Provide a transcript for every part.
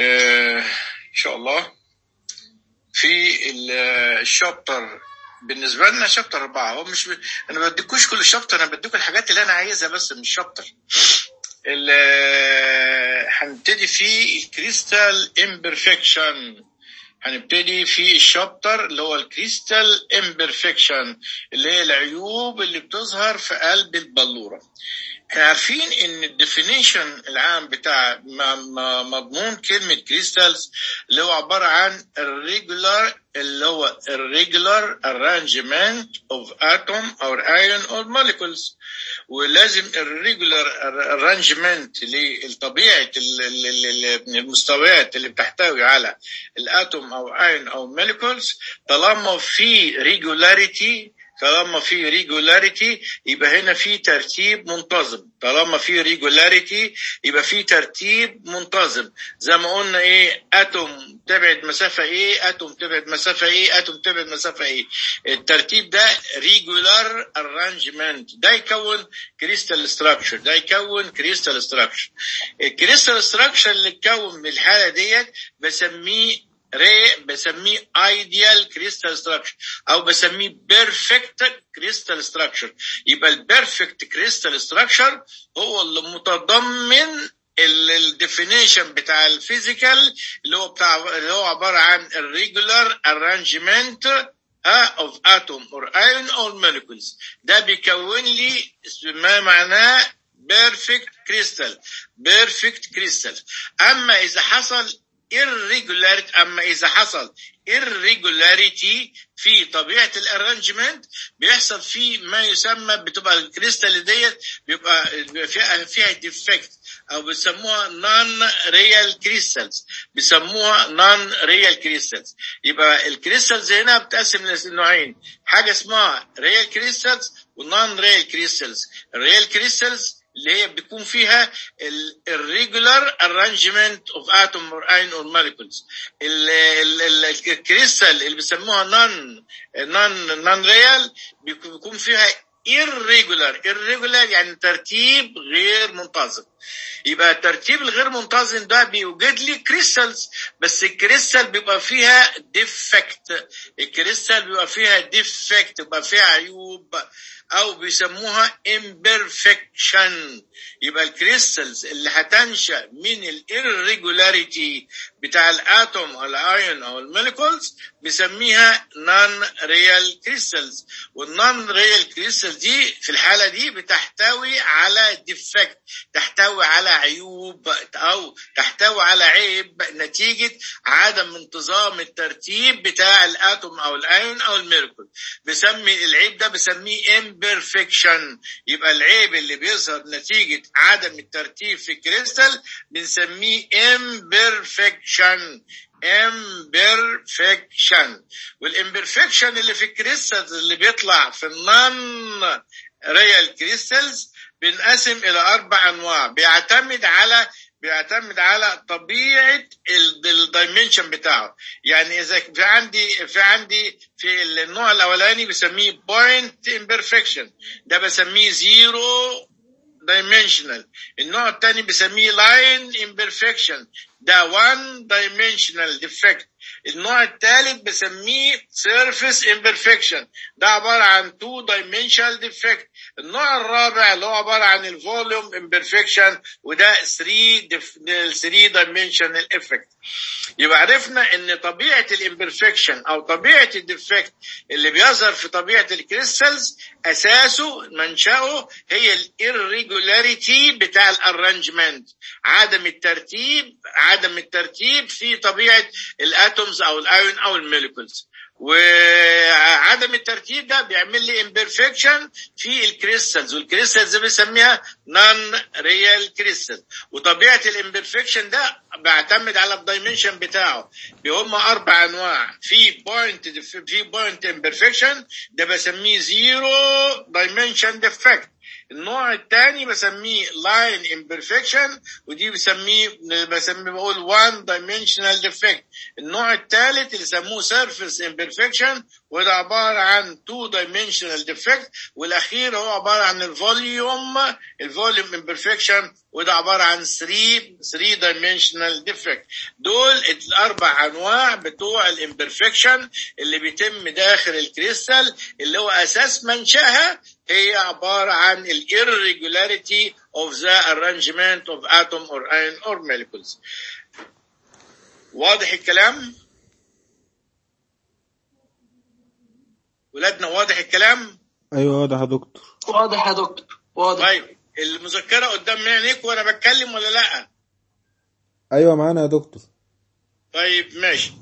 آه، ان شاء الله في ال- الشابتر بالنسبه لنا شابتر اربعه هو مش ب... انا ما بديكوش كل شابتر انا بديكوا الحاجات اللي انا عايزها بس مش شابتر ال- هنبتدي في الكريستال امبرفكشن هنبتدي في الشابتر اللي هو الكريستال امبرفكشن اللي هي العيوب اللي بتظهر في قلب البلوره احنا عارفين ان الديفينيشن العام بتاع م- م- مضمون كلمة كريستالز اللي هو عبارة عن الريجولار اللي هو الريجولار arrangement of atom or ion or molecules ولازم الريجولار arrangement لطبيعة ال- ال- ال- ال- المستويات اللي بتحتوي على الاتوم او ايون او molecules طالما في regularity طالما في ريجولاريتي يبقى هنا في ترتيب منتظم طالما في ريجولاريتي يبقى في ترتيب منتظم زي ما قلنا ايه اتوم تبعد مسافه ايه اتوم تبعد مسافه ايه اتوم تبعد مسافه ايه الترتيب ده ريجولار ارانجمنت ده يكون كريستال ستراكشر ده يكون كريستال ستراكشر الكريستال ستراكشر اللي اتكون من الحاله ديت بسميه ري بسميه ايديال كريستال ستراكشر او بسميه بيرفكت كريستال ستراكشر يبقى البيرفكت كريستال ستراكشر هو اللي متضمن الديفينيشن بتاع الفيزيكال اللي هو بتاع اللي هو عباره عن الريجولار ارانجمنت of atom or ion or molecules ده بيكون لي ما معناه بيرفكت كريستال بيرفكت كريستال اما اذا حصل irregularity اما اذا حصل irregularity في طبيعه الارانجمنت بيحصل فيه ما يسمى بتبقى الكريستال ديت بيبقى بيبقى فيها فيها ديفكت او بيسموها نون ريال كريستالز بيسموها نون ريال كريستالز يبقى الكريستالز هنا بتقسم لنوعين حاجه اسمها ريال كريستالز ونون ريال كريستالز الريال كريستالز اللي هي بيكون فيها الريجولار ارانجمنت اوف اتوم اور اين اور موليكولز الكريستال اللي بيسموها نون نون نون ريال بيكون فيها irregular irregular يعني ترتيب غير منتظم يبقى الترتيب الغير منتظم ده بيوجد لي كريستالز بس الكريستال بيبقى فيها ديفكت الكريستال بيبقى فيها ديفكت بيبقى فيها عيوب او بيسموها imperfection يبقى الكريستالز اللي هتنشا من الirregularity بتاع الاتوم او الايون او الموليكولز بيسميها نون ريال كريستالز والنون ريال كريستالز دي في الحاله دي بتحتوي على ديفكت تحتوي على عيوب او تحتوي على عيب نتيجه عدم انتظام الترتيب بتاع الاتوم او الايون او الموليكول بسمي العيب ده بسميه imperfection يبقى العيب اللي بيظهر نتيجه عدم الترتيب في الكريستال بنسميه imperfection imperfection والimperfection اللي في الكريستالز اللي بيطلع في النون ريال كريستالز بينقسم الى اربع انواع بيعتمد على بيعتمد على طبيعه الدايمنشن بتاعه يعني اذا في عندي في عندي في النوع الاولاني بسميه بوينت امبرفكشن ده بسميه زيرو dimensional النوع الثاني بسميه line imperfection ده one dimensional defect النوع الثالث بسميه surface imperfection ده عبارة عن two dimensional defect النوع الرابع اللي هو عبارة عن الفوليوم imperfection وده 3 3 dimensional effect يبقى عرفنا ان طبيعة الامبرفكشن او طبيعة الديفكت اللي بيظهر في طبيعة الكريستالز اساسه منشأه هي الirregularity بتاع الارانجمنت عدم الترتيب عدم الترتيب في طبيعة الاتومز او الايون او الموليكولز وعدم الترتيب ده بيعمل لي امبرفكشن في الكريستالز والكريستالز بنسميها نون ريال كريستال وطبيعه الامبرفكشن ده بيعتمد على الدايمنشن بتاعه هم اربع انواع في بوينت في بوينت امبرفكشن ده بسميه زيرو دايمنشن ديفكت النوع الثاني بسميه لاين imperfection ودي بسميه بسميه بقول one dimensional defect النوع الثالث اللي سموه surface imperfection وده عبارة عن تو دايمنشنال ديفكت والأخير هو عبارة عن الفوليوم الفوليوم امبرفكشن وده عبارة عن 3 3 دايمنشنال ديفكت دول الأربع أنواع بتوع الامبرفكشن اللي بيتم داخل الكريستال اللي هو أساس منشأها هي عبارة عن ال irregularity of the arrangement of atom or ion or molecules واضح الكلام؟ ولادنا واضح الكلام؟ ايوه واضح يا دكتور واضح يا دكتور واضح طيب المذكرة قدام عينيك وأنا بتكلم ولا لأ؟ ايوه معانا يا دكتور طيب ماشي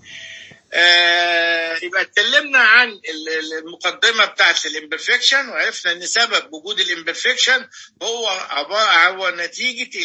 آه يبقى اتكلمنا عن ال- ال- المقدمه بتاعت الامبرفكشن وعرفنا ان سبب وجود الامبرفكشن هو عباره هو نتيجه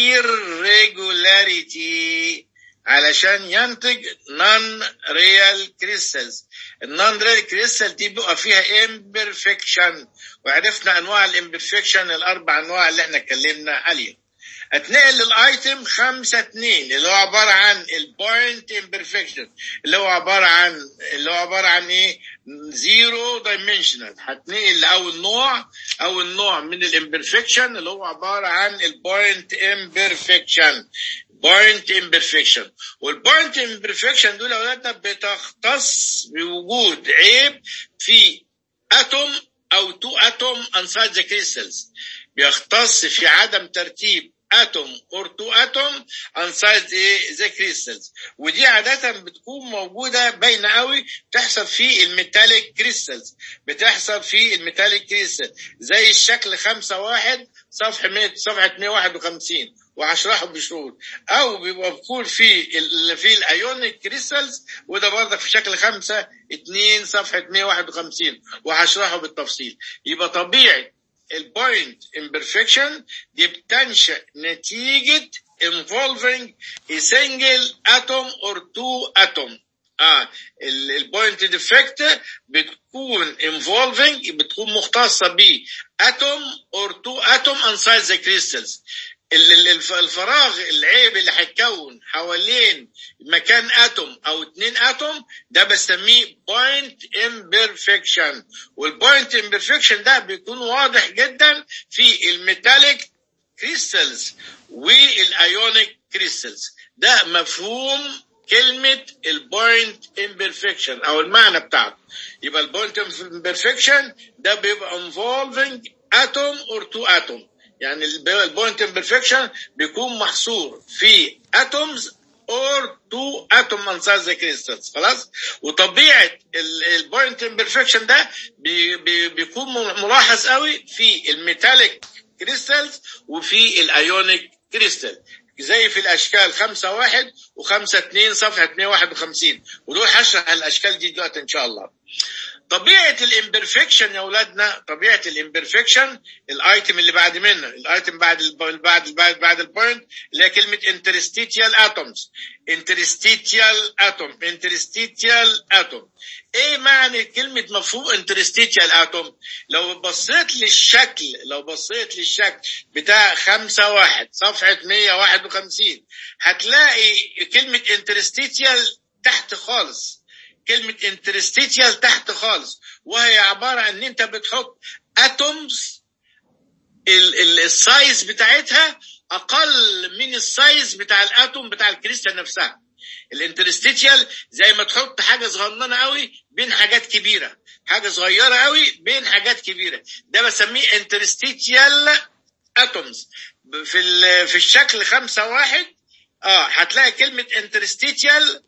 الايرريجولاريتي علشان ينتج نون ريال كريستالز النون ريال كريستال دي بيبقى فيها امبرفكشن وعرفنا انواع الامبرفكشن الاربع انواع اللي احنا اتكلمنا عليها اتنقل للايتم خمسة اتنين اللي هو عبارة عن البوينت امبرفكشن اللي هو عبارة عن اللي هو عبارة عن ايه زيرو دايمنشنال هتنقل لاول نوع اول نوع من الامبرفكشن اللي هو عبارة عن البوينت امبرفكشن بوينت امبرفكشن والبوينت امبرفكشن دول يا اولادنا بتختص بوجود عيب في اتوم او تو اتوم انسايد ذا كريستالز بيختص في عدم ترتيب اتوم اور تو اتوم انسايد ايه ذا كريستالز ودي عاده بتكون موجوده باينه قوي بتحصل في الميتاليك كريستالز بتحصل في الميتاليك كريستال زي الشكل 5 واحد صفحه 100 صفحه 151 وهشرحه بشروط او بيبقى بيكون في ال في الايونيك كريستالز وده برضك في شكل 5 2 صفحه 151 وهشرحه بالتفصيل يبقى طبيعه البوينت imperfection دي بتنشأ نتيجة involving a single atom or two atom اه البوينت ديفكت بتكون involving بتكون مختصة ب atom or two atom inside the crystals ال- ال- الف- الفراغ العيب اللي هيتكون حوالين مكان اتوم او اتنين اتوم ده بسميه بوينت امبرفكشن والبوينت امبرفكشن ده بيكون واضح جدا في الميتاليك كريستالز والايونيك كريستالز ده مفهوم كلمة البوينت امبرفكشن او المعنى بتاعته يبقى البوينت امبرفكشن ده بيبقى involving atom or two atom يعني البوينت امبرفكشن بيكون محصور في اتومز or two atom inside the crystals خلاص وطبيعه البوينت امبرفكشن ده بي بي بيكون ملاحظ قوي في الميتاليك كريستالز وفي الايونيك كريستال زي في الاشكال 5 1 و5 2 صفحه 151 ودول هشرح الاشكال دي دلوقتي ان شاء الله طبيعه الامبرفكشن يا اولادنا طبيعه الامبرفكشن الايتم اللي بعد منه الايتم بعد ال بعد بعد بعد البوينت اللي هي كلمه interstitial atoms interstitial atom interstitial atom ايه معنى كلمه مفهوم interstitial atom لو بصيت للشكل لو بصيت للشكل بتاع 5 واحد صفحه 151 هتلاقي كلمه interstitial تحت خالص كلمة انترستيتيال تحت خالص وهي عبارة عن ان انت بتحط اتومز السايز بتاعتها اقل من السايز بتاع الاتوم بتاع الكريستال نفسها الانترستيتيال زي ما تحط حاجة صغننة قوي بين حاجات كبيرة حاجة صغيرة قوي بين حاجات كبيرة ده بسميه انترستيتيال اتومز في في الشكل خمسة واحد اه هتلاقي كلمة انترستيتيال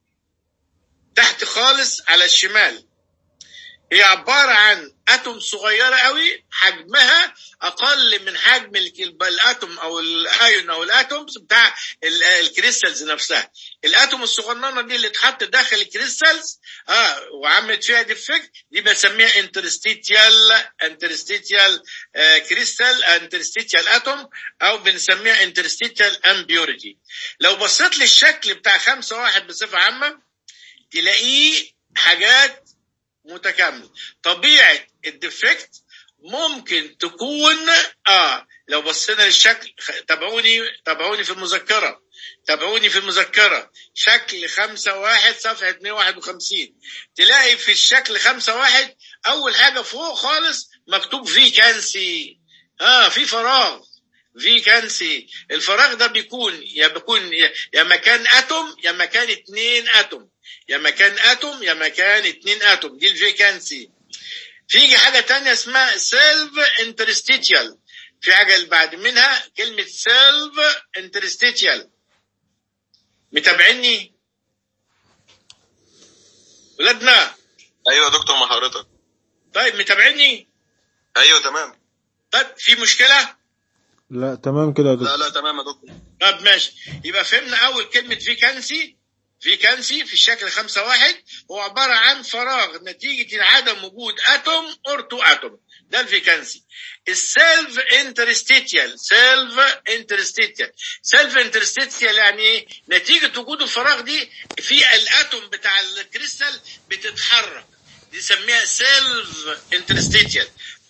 تحت خالص على الشمال هي عبارة عن اتوم صغيرة قوي حجمها اقل من حجم الاتوم او الايون او الاتومز بتاع الكريستالز نفسها الاتوم الصغننة دي اللي اتحط داخل الكريستالز اه وعملت فيها ديفكت دي بسميها انترستيتيال انترستيتيال آه كريستال انترستيتيال اتوم او بنسميها انترستيتيال امبيوريتي لو بصيت للشكل بتاع خمسة واحد بصفة عامة تلاقيه حاجات متكامله طبيعه الديفكت ممكن تكون اه لو بصينا للشكل خ- تابعوني تابعوني في المذكرة تابعوني في المذكرة شكل خمسة واحد صفحة 151 تلاقي في الشكل خمسة واحد أول حاجة فوق خالص مكتوب فيكانسي اه في فراغ فيكانسي الفراغ ده بيكون يا بيكون يا يا مكان اتوم يا مكان اتنين اتوم يا مكان اتوم يا مكان اتنين اتوم دي الفيكانسي في حاجة تانية اسمها سيلف انترستيتيال في حاجة اللي بعد منها كلمة سيلف انترستيتيال متابعيني ولادنا ايوه يا دكتور مع حضرتك طيب متابعيني ايوه تمام طيب في مشكلة لا تمام كده يا لا دكتور لا تمام يا دكتور طب ماشي يبقى فهمنا اول كلمة فيكانسي فيكانسي في الشكل خمسة واحد هو عبارة عن فراغ نتيجة عدم وجود اتوم اور تو اتوم ده الفيكانسي السيلف انترستيتيال سيلف انترستيتيال سيلف انترستيتيال يعني ايه نتيجة وجود الفراغ دي في الاتوم بتاع الكريستال بتتحرك دي سميها سيلف انترستيتيال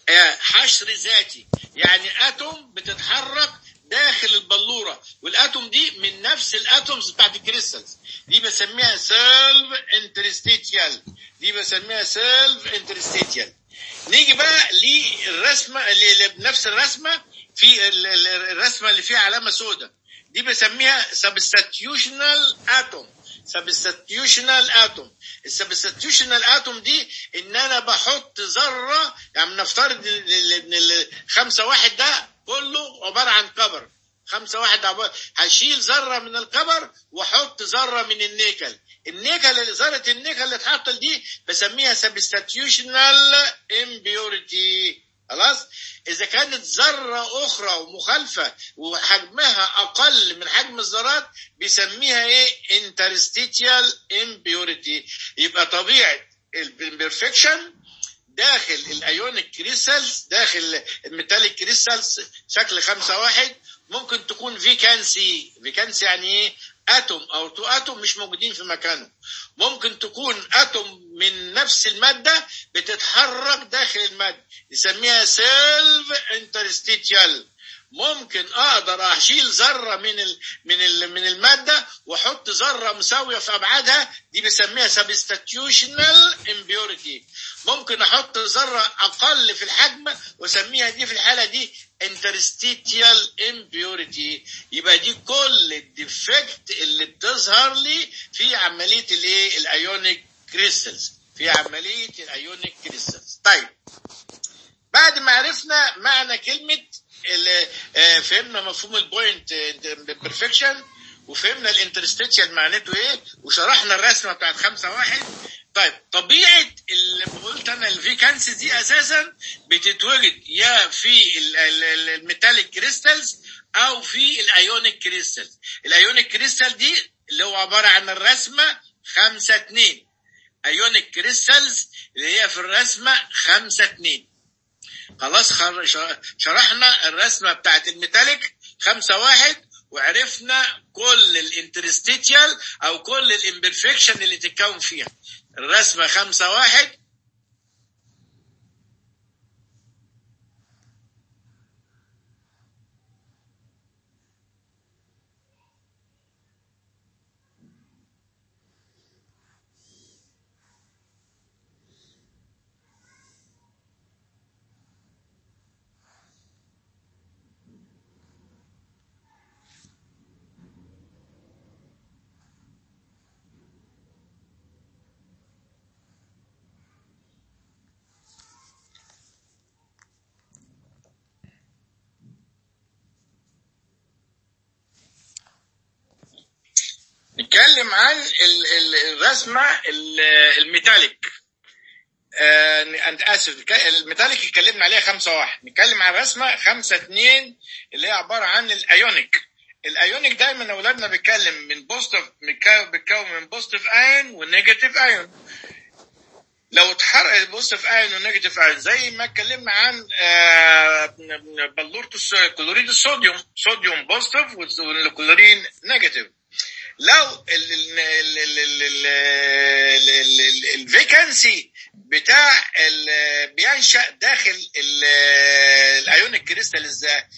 حشر ذاتي يعني اتوم بتتحرك داخل البلوره والاتوم دي من نفس الاتومز بتاعت الكريستالز دي بسميها سيلف انترستيتيال دي بسميها سيلف انترستيتيال نيجي بقى للرسمه اللي اللي بنفس الرسمه في ال- ال- الرسمه اللي فيها علامه سوداء دي بسميها substitutional atom substitutional atom السبستيوشنال اتوم دي ان انا بحط ذره يعني نفترض ان ال- ان الخمسه واحد ده كله عباره عن كبر خمسة واحد عبارة هشيل ذرة من الكبر واحط ذرة من النيكل النيكل ذرة النيكل اللي اتحطت دي بسميها substitutional impurity خلاص اذا كانت ذرة اخرى ومخالفة وحجمها اقل من حجم الذرات بيسميها ايه interstitial impurity يبقى طبيعة الامبرفكشن داخل الايونيك كريستالز داخل الميتاليك كريستالز شكل خمسة واحد ممكن تكون فيكانسي فيكانسي يعني ايه اتوم او تو اتوم مش موجودين في مكانهم ممكن تكون اتوم من نفس المادة بتتحرك داخل المادة يسميها سيلف انترستيتيال ممكن اقدر اشيل ذره من ال من ال من الماده واحط ذره مساويه في ابعادها دي بسميها substitutional impurity ممكن احط ذره اقل في الحجم واسميها دي في الحاله دي interstitial impurity يبقى دي كل الديفكت اللي بتظهر لي في عمليه الايه الايونيك كريستالز في عمليه الايونيك كريستالز طيب بعد ما عرفنا معنى كلمة ال- آه، فهمنا مفهوم البوينت بيرفكشن وفهمنا الانترستيتشال معناته ايه وشرحنا الرسمة بتاعت خمسة واحد طيب طبيعة اللي قلت انا الفيكانسي دي اساسا بتتوجد يا في ال- ال- ال- الميتاليك كريستالز او في الايونيك كريستالز الايونيك كريستال دي اللي هو عبارة عن الرسمة خمسة اتنين ايونيك كريستالز اللي هي في الرسمة خمسة اتنين خلاص خر- ش- شرحنا الرسمة بتاعت الميتاليك خمسة واحد وعرفنا كل الانترستيتيال او كل الامبرفكشن اللي تتكون فيها الرسمة خمسة واحد نتكلم عن ال- ال- الرسمة ال- الميتاليك آه انت اسف الك- الميتاليك اتكلمنا عليها خمسة واحد نتكلم عن رسمة خمسة اتنين اللي هي عبارة عن الايونيك الايونيك دايما اولادنا بيتكلم من بوزيتيف بيتكون من بوزيتيف ايون ونيجاتيف ايون لو اتحرق بوزيتيف ايون ونيجاتيف ايون زي ما اتكلمنا عن آه، بلورة الس- كلوريد الصوديوم صوديوم بوزيتيف والكلورين نيجاتيف لو الفيكانسي بتاع ال- بينشا داخل ال- الايونيك كريستال ازاي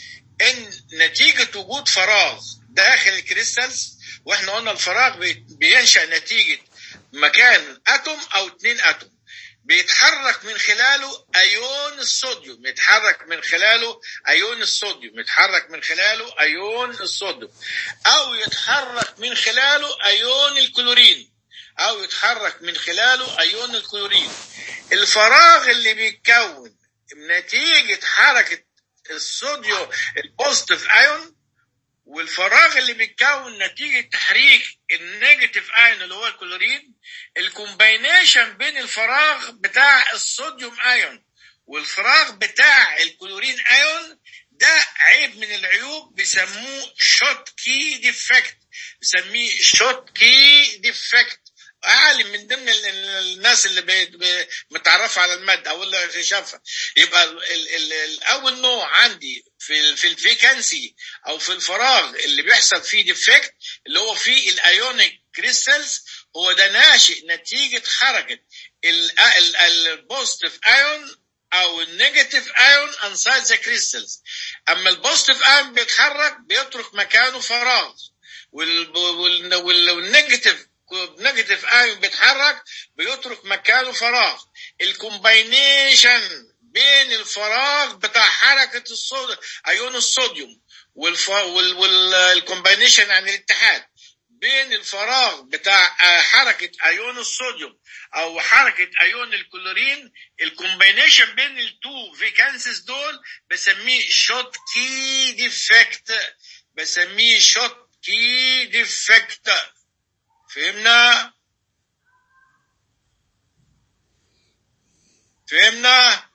ان نتيجه وجود فراغ داخل الكريستالز واحنا قلنا الفراغ بي- بينشا نتيجه مكان اتوم او اتنين اتوم بيتحرك من خلاله ايون الصوديوم يتحرك من خلاله ايون الصوديوم يتحرك من خلاله ايون الصوديوم او يتحرك من خلاله ايون الكلورين او يتحرك من خلاله ايون الكلورين الفراغ اللي بيتكون نتيجة حركة الصوديوم البوزيتيف ايون والفراغ اللي بيتكون نتيجة تحريك النيجاتيف ايون اللي هو الكلورين الكومباينيشن بين الفراغ بتاع الصوديوم ايون والفراغ بتاع الكلورين ايون ده عيب من العيوب بيسموه شوت كي ديفكت بيسميه شوت كي ديفكت عالم من ضمن ال- ال- الناس اللي بي- بي- متعرفة على المادة او اللي شافها يبقى ال- ال- ال- الاول نوع عندي في ال في الفيكانسي او في الفراغ اللي بيحصل فيه ديفكت اللي هو فيه الايونيك كريستالز هو ده ناشئ نتيجة حركة البوزيتيف ايون او النيجاتيف ايون انسايد ذا كريستالز اما البوزيتيف ايون بيتحرك بيترك مكانه فراغ وال- وال- وال- والنيجاتيف نيجاتيف ايون بيتحرك بيترك مكانه فراغ الكومباينيشن بين الفراغ بتاع حركة الصوديوم ايون الصوديوم والف... وال... والكومباينيشن عن الاتحاد بين الفراغ بتاع آه، حركة ايون الصوديوم او حركة ايون الكلورين الكومباينيشن بين التو فيكانسيز دول بسميه شوت كي ديفكت بسميه شوت كي ديفكت فهمنا فهمنا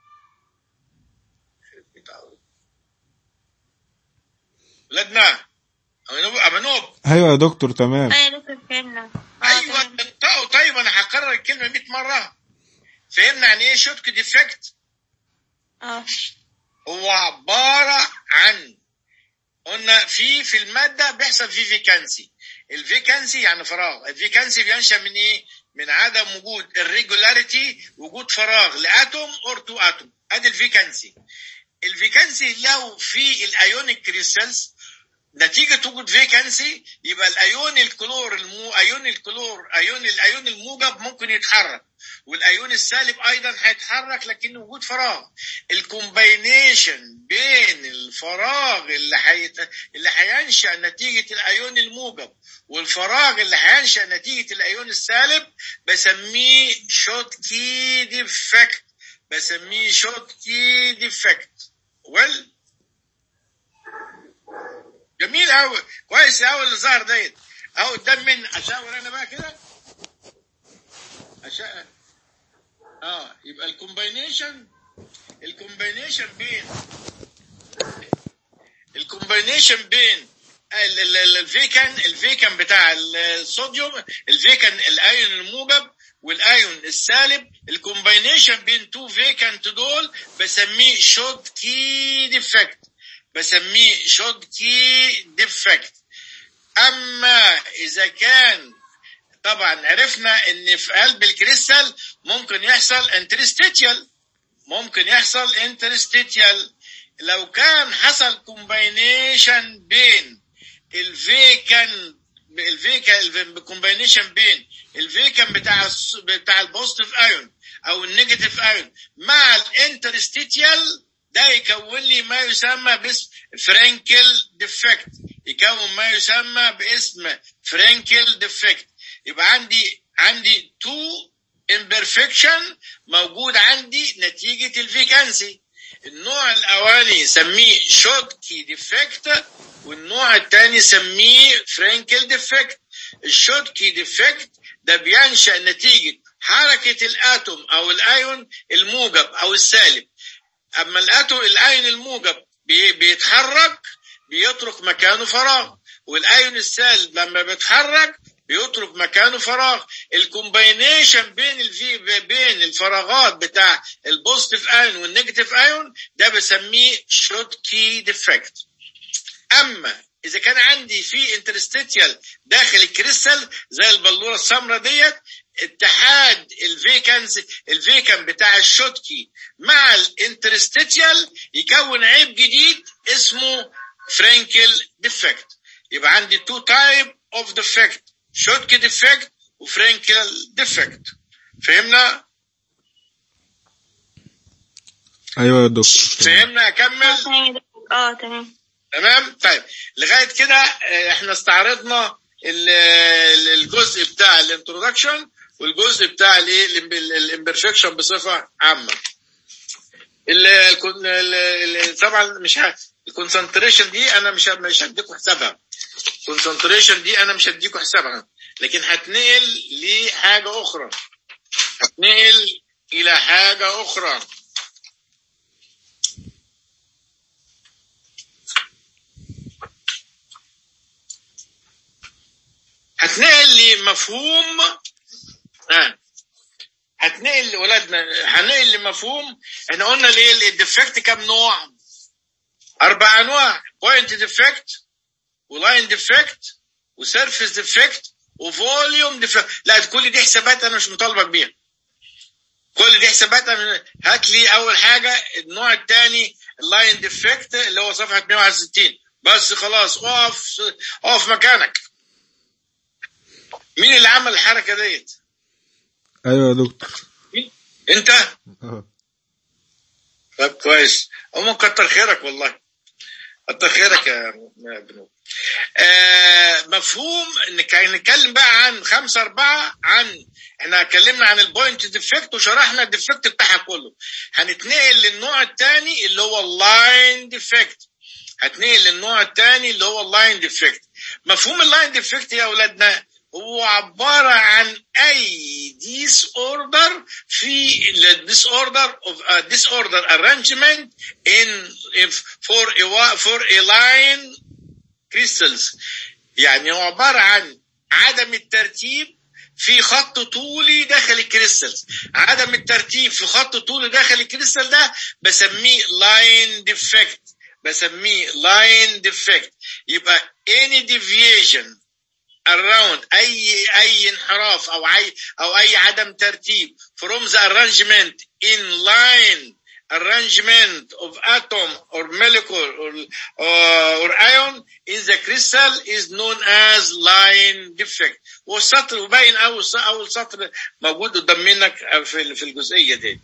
ولادنا أمنوب أمنوب ايوه يا دكتور تمام ايوه يا دكتور فهمنا آه، أيوة تمام. انتهوا طيب أنا هكرر الكلمة 100 مرة فهمنا يعني إيه شوتك ديفكت اه هو عبارة عن قلنا في في المادة بيحصل فيه فيكانسي الفيكانسي يعني فراغ الفيكانسي بينشأ من ايه من عدم وجود الريجولاريتي وجود فراغ لاتوم اور تو اتوم ادي الفيكانسي الفيكانسي لو في الايونيك كريستالز نتيجة وجود فيكانسي يبقى الايون الكلور المو ايون الكلور ايون الايون الموجب ممكن يتحرك والايون السالب ايضا هيتحرك لكن وجود فراغ الكومباينيشن بين الفراغ اللي حيت... اللي هينشا نتيجه الايون الموجب والفراغ اللي هينشا نتيجه الايون السالب بسميه شوت كي ديفكت بسميه شوت كي ديفكت ويل جميل قوي كويس قوي اللي ظهر ديت اهو قدام من اشاور انا بقى كده أشا... اه يبقى الكومباينيشن الكومباينيشن بين الكومباينيشن بين ال- ال- ال- الفيكان الفيكان بتاع الصوديوم الفيكان الايون الموجب والايون السالب الكومباينيشن بين تو فيكانت دول بسميه شوت كي ديفكت بسميه شوت كي ديفكت اما اذا كان طبعا عرفنا ان في قلب الكريستال ممكن يحصل انترستيتيال ممكن يحصل انترستيتيال لو كان حصل كومباينيشن بين الفيكان الفيكان كومباينيشن بين الفيكان بتاع الس- بتاع البوزيتيف ايون او النيجاتيف ايون مع الانترستيتيال ده يكون لي ما يسمى باسم فرانكل ديفكت يكون ما يسمى باسم فرانكل ديفكت يبقى عندي عندي تو imperfection موجود عندي نتيجة الفيكانسي النوع الأولاني سميه شوتكي ديفكت والنوع الثاني سميه فرانكل ديفكت الشوتكي ديفكت ده بينشأ نتيجة حركة الآتوم أو الأيون الموجب أو السالب أما الآتوم الأيون الموجب بي- بيتحرك بيترك مكانه فراغ والايون السالب لما بيتحرك بيترك مكانه فراغ الكومباينيشن بين الفي بين الفراغات بتاع البوزيتيف ايون والنيجاتيف ايون ده بسميه شوت كي ديفكت اما اذا كان عندي في انترستيتيال داخل الكريستال زي البلوره السمراء ديت اتحاد الفيكنز الفيكن بتاع الشوتكي مع الانترستيتيال يكون عيب جديد اسمه فرانكل ديفكت يبقى عندي تو تايب اوف ديفكت شوتكي ديفكت وفرانكل ديفكت فهمنا ايوه يا دكتور فهمنا اكمل اه تمام يا دكتور. اه تمام تمام طيب لغايه كده آه، احنا استعرضنا ال- ال- الجزء بتاع الانترودكشن والجزء بتاع الايه الامبرفكشن بصفه عامه ال- الكون- ال- ال- طبعا مش الكونسنتريشن دي انا مش ه- مش هديكم حسابها الكونسنتريشن دي انا مش هديكم حسابها لكن هتنقل لحاجه اخرى هتنقل الى حاجه اخرى هتنقل لمفهوم آه. هتنقل ولادنا هنقل لمفهوم احنا قلنا ليه الديفكت كام نوع اربع انواع بوينت ديفكت ولاين ديفكت وسيرفيس ديفكت وفوليوم ديفكت لا كل دي حسابات انا مش مطالبك بيها كل دي حسابات أنا هات لي اول حاجه النوع الثاني اللاين ديفكت اللي هو صفحه 161 بس خلاص اقف اقف مكانك مين اللي عمل الحركه ديت ايوه يا دكتور انت اه طب كويس هم كتر خيرك والله كتر خيرك يا يا بنو آه مفهوم انك نتكلم بقى عن خمسة أربعة عن احنا اتكلمنا عن البوينت ديفكت وشرحنا الديفكت بتاعها كله هنتنقل للنوع الثاني اللي هو اللاين ديفكت هتنقل للنوع الثاني اللي هو اللاين ديفكت مفهوم اللاين ديفكت يا اولادنا هو عبارة عن أي ديس اوردر في الديس اوردر of a disorder arrangement in if for a wa- for a line crystals يعني هو عبارة عن عدم الترتيب في خط طولي داخل الكريستالز عدم الترتيب في خط طولي داخل الكريستال ده بسميه لاين ديفكت بسميه لاين ديفكت يبقى any deviation around اي اي انحراف او اي او اي عدم ترتيب from the arrangement in line arrangement of atom or molecule or, uh, or ion in the crystal is known as line defect والسطر وباين اول اول سطر موجود قدام منك في في الجزئيه دي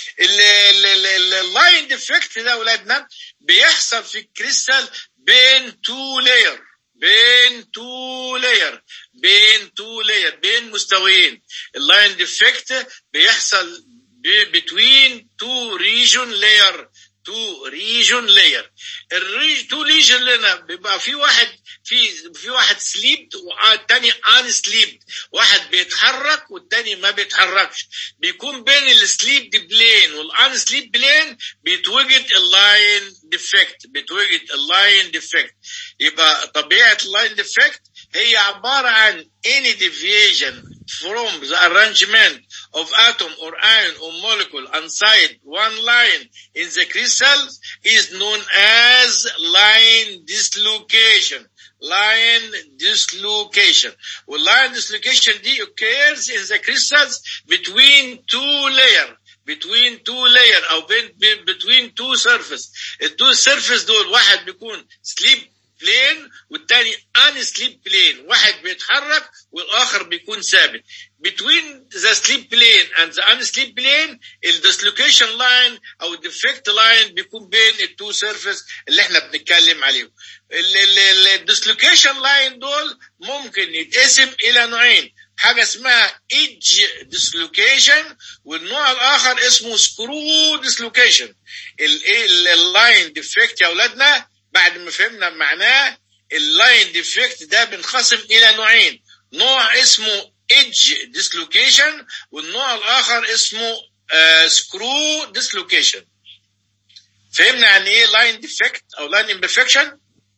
اللاين ديفكت ده اولادنا بيحصل في الكريستال بين تو لاير بين تو لاير بين تو لاير بين مستويين اللاين ديفكت بيحصل بتوين تو ريجون لاير تو ريجون لاير التو ريجون لنا بيبقى في واحد في في واحد سليبد والتاني ان سليبد واحد بيتحرك والتاني ما بيتحركش بيكون بين السليبد بلين والان سليب بلين بيتوجد اللاين ديفكت بيتوجد اللاين ديفكت يبقى طبيعه اللاين ديفكت هي عباره عن any deviation from the arrangement of atom or ion or molecule inside one line in the crystal is known as line dislocation line dislocation والline dislocation دي occurs in the crystals between two layer between two layer او بين بين- between two surface التو surface دول واحد بيكون sleep بلين والتاني ان سليب بلين واحد بيتحرك والاخر بيكون ثابت between the sleep plane and the unsleep plane الديسلوكيشن لاين او الديفكت لاين بيكون بين التو سيرفيس اللي احنا بنتكلم عليهم الديسلوكيشن لاين دول ممكن يتقسم الى نوعين حاجه اسمها ايدج ديسلوكيشن والنوع الاخر اسمه سكرو ديسلوكيشن اللاين ديفكت يا اولادنا بعد ما فهمنا معناه اللاين ديفكت ده بينقسم الى نوعين نوع اسمه ايدج ديسلوكيشن والنوع الاخر اسمه سكرو ديسلوكيشن فهمنا يعني ايه لاين ديفكت او لاين امبرفكشن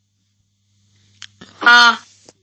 اه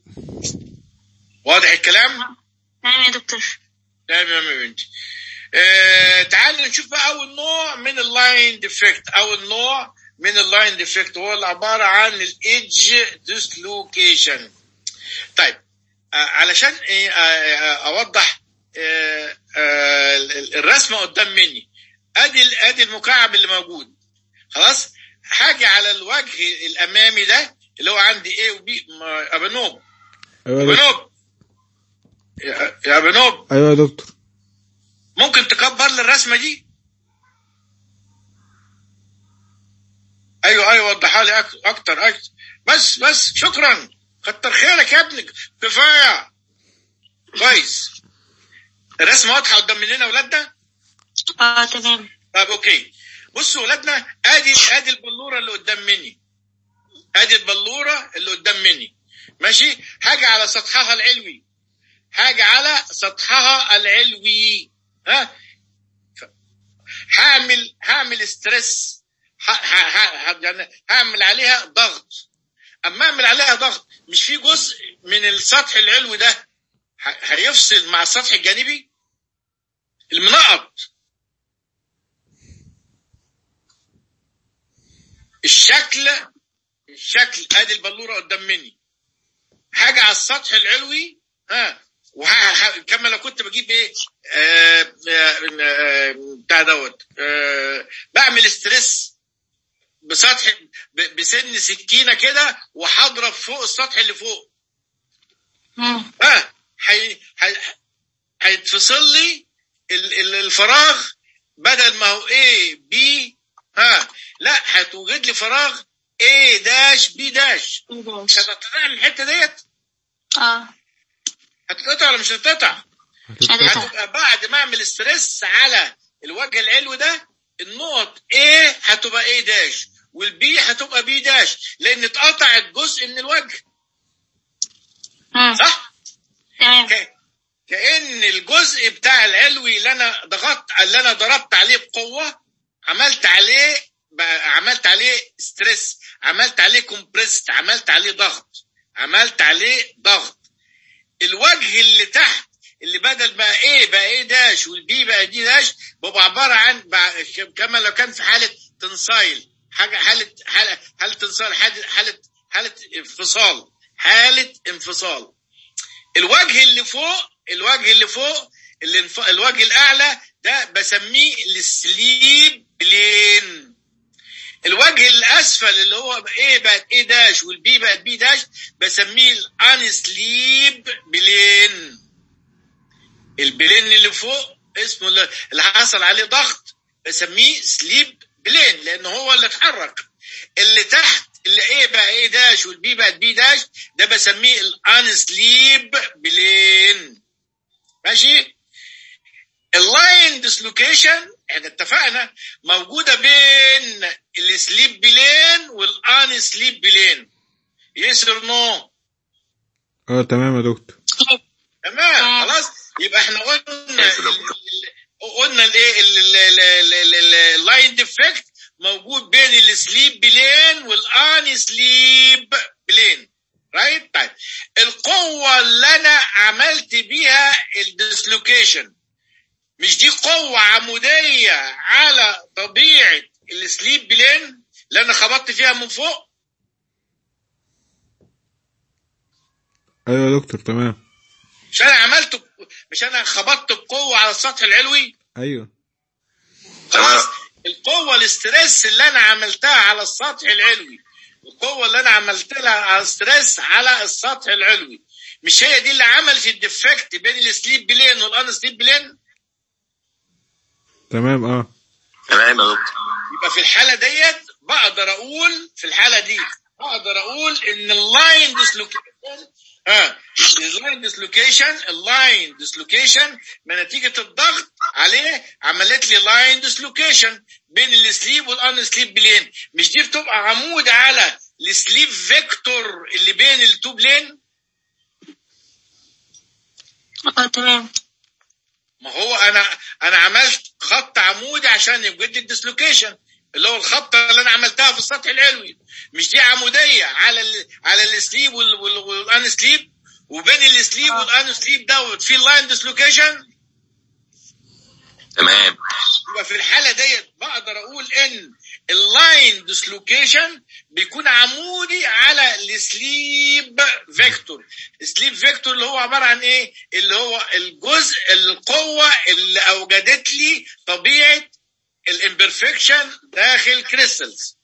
واضح الكلام تمام يا دكتور تمام يا بنتي آه تعالوا نشوف بقى اول نوع من اللاين ديفكت اول نوع من اللاين ديفكت هو اللي عباره عن الايدج ديسلوكيشن طيب آه علشان ايه آه آه اوضح آه، آه، الرسمه قدام مني ادي ال- ادي المكعب اللي موجود خلاص حاجه على الوجه الامامي ده اللي هو عندي A وبي ابنوب ايوه يا دكتور ابنوب يا يا ابنوب ايوه يا دكتور ممكن تكبر لي الرسمه دي ايوه ايوه وضحها لي أك- اكتر اكتر بس بس شكرا كتر خيرك يا ابني كفايه كويس الرسمه واضحه قدام مننا ولادنا اه تمام طب اوكي بصوا ولادنا ادي ادي البلوره اللي قدام مني ادي البلوره اللي قدام مني ماشي حاجه على سطحها العلوي حاجه على سطحها العلوي ها ف- هعمل هعمل ستريس ه- ه- ه- ه- يعني هعمل عليها ضغط اما اعمل عليها ضغط مش في جزء من السطح العلوي ده ه- هيفصل مع السطح الجانبي المنقط الشكل الشكل ادي البلوره قدام مني حاجه على السطح العلوي ها وه... ه- كما لو كنت بجيب ايه آه، آه، آه، بتاع دوت آه، بعمل ستريس بسطح ب- بسن سكينه كده وهضرب فوق السطح اللي فوق مم. ها هي- هي- هيتفصل لي ال- ال- الفراغ بدل ما هو A B ها لا هتوجد لي فراغ A داش B داش مش هتقطع من الحته ديت اه هتتقطع ولا مش هتتقطع؟ هتتقطع. هتبقى بعد ما اعمل ستريس على الوجه العلوي ده النقط A هتبقى A داش والبي هتبقى B داش لان اتقطعت جزء من الوجه مم. صح؟ تمام ك- كأن الجزء بتاع العلوي اللي انا ضغطت اللي انا ضربت عليه بقوه عملت عليه بقى عملت عليه ستريس عملت عليه كومبريست عملت عليه ضغط عملت عليه ضغط الوجه اللي تحت اللي بدل بقى ايه بقى ايه داش والبي بقى دي داش بيبقى عباره عن بقى كما لو كان في حاله تنصايل حاجه حاله حاله حاله تنصايل حاله حاله حاله انفصال حاله انفصال الوجه اللي فوق الوجه اللي فوق اللي انف... الوجه الاعلى ده بسميه السليب بلين الوجه الاسفل اللي هو ايه بقت ايه داش والبي بقت بي داش بسميه الانسليب بلين البلين اللي فوق اسمه اللي اللي حصل عليه ضغط بسميه سليب بلين لان هو اللي اتحرك اللي تحت اللي ايه بقى ايه داش والبي بقت بي داش ده بسميه الانسليب بلين ماشي اللاين ديسلوكيشن احنا اتفقنا موجوده بين السليب بلين والان سليب بلين يس اور نو اه تمام يا دكتور تمام خلاص يبقى احنا قلنا قلنا الايه اللاين ديفكت موجود بين السليب بلين والان سليب بلين رايت طيب القوه اللي انا عملت بيها الديسلوكيشن مش دي قوه عموديه على طبيعه السليب بلين اللي انا خبطت فيها من فوق ايوه يا دكتور تمام مش انا عملت مش انا خبطت بقوه على السطح العلوي ايوه خلاص القوة الاسترس اللي أنا عملتها على السطح العلوي القوة اللي أنا عملت لها على الستريس على السطح العلوي مش هي دي اللي عملت الديفكت بين السليب بلين والان سليب بلين تمام اه تمام يا دكتور يبقى في الحالة ديت بقدر أقول في الحالة دي أقدر أقول إن اللاين ديسلوكيشن ها اللاين ديسلوكيشن اللاين ديسلوكيشن من نتيجة الضغط عليه عملت لي لاين ديسلوكيشن بين السليب والان سليب بلين مش دي بتبقى عمود على السليب فيكتور اللي بين التو بلين اه تمام ما هو انا انا عملت خط عمودي عشان يوجد لي الديسلوكيشن اللي هو الخطه اللي انا عملتها في السطح العلوي مش دي عموديه على ال على السليب وال- وال- والان سليب وبين السليب آه. والان سليب دوت في لاين ديسلوكيشن تمام يبقى في الحاله ديت بقدر اقول ان اللاين ديسلوكيشن بيكون عمودي على السليب فيكتور السليب فيكتور اللي هو عباره عن ايه اللي هو الجزء القوه اللي اوجدت لي طبيعه الامبرفكشن داخل كريستالز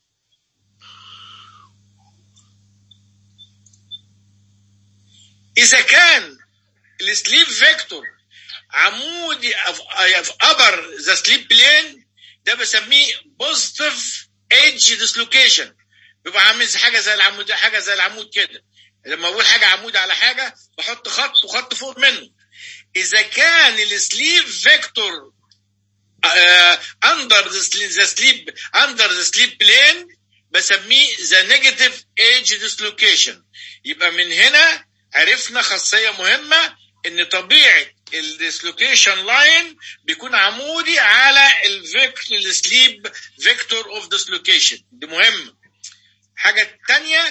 اذا كان السليب فيكتور عمودي في ابر ذا سليب بلين ده بسميه بوزيتيف ايدج ديسلوكيشن بيبقى عامل زي حاجه زي العمود حاجه زي العمود كده لما اقول حاجه عمود على حاجه بحط خط وخط فوق منه اذا كان السليب فيكتور اندر ذا سليب اندر ذا سليب بلين بسميه ذا نيجاتيف ايدج ديسلوكيشن يبقى من هنا عرفنا خاصيه مهمه ان طبيعه الديسلوكيشن لاين بيكون عمودي على الفيكتور السليب فيكتور اوف ديسلوكيشن دي مهمه حاجه تانية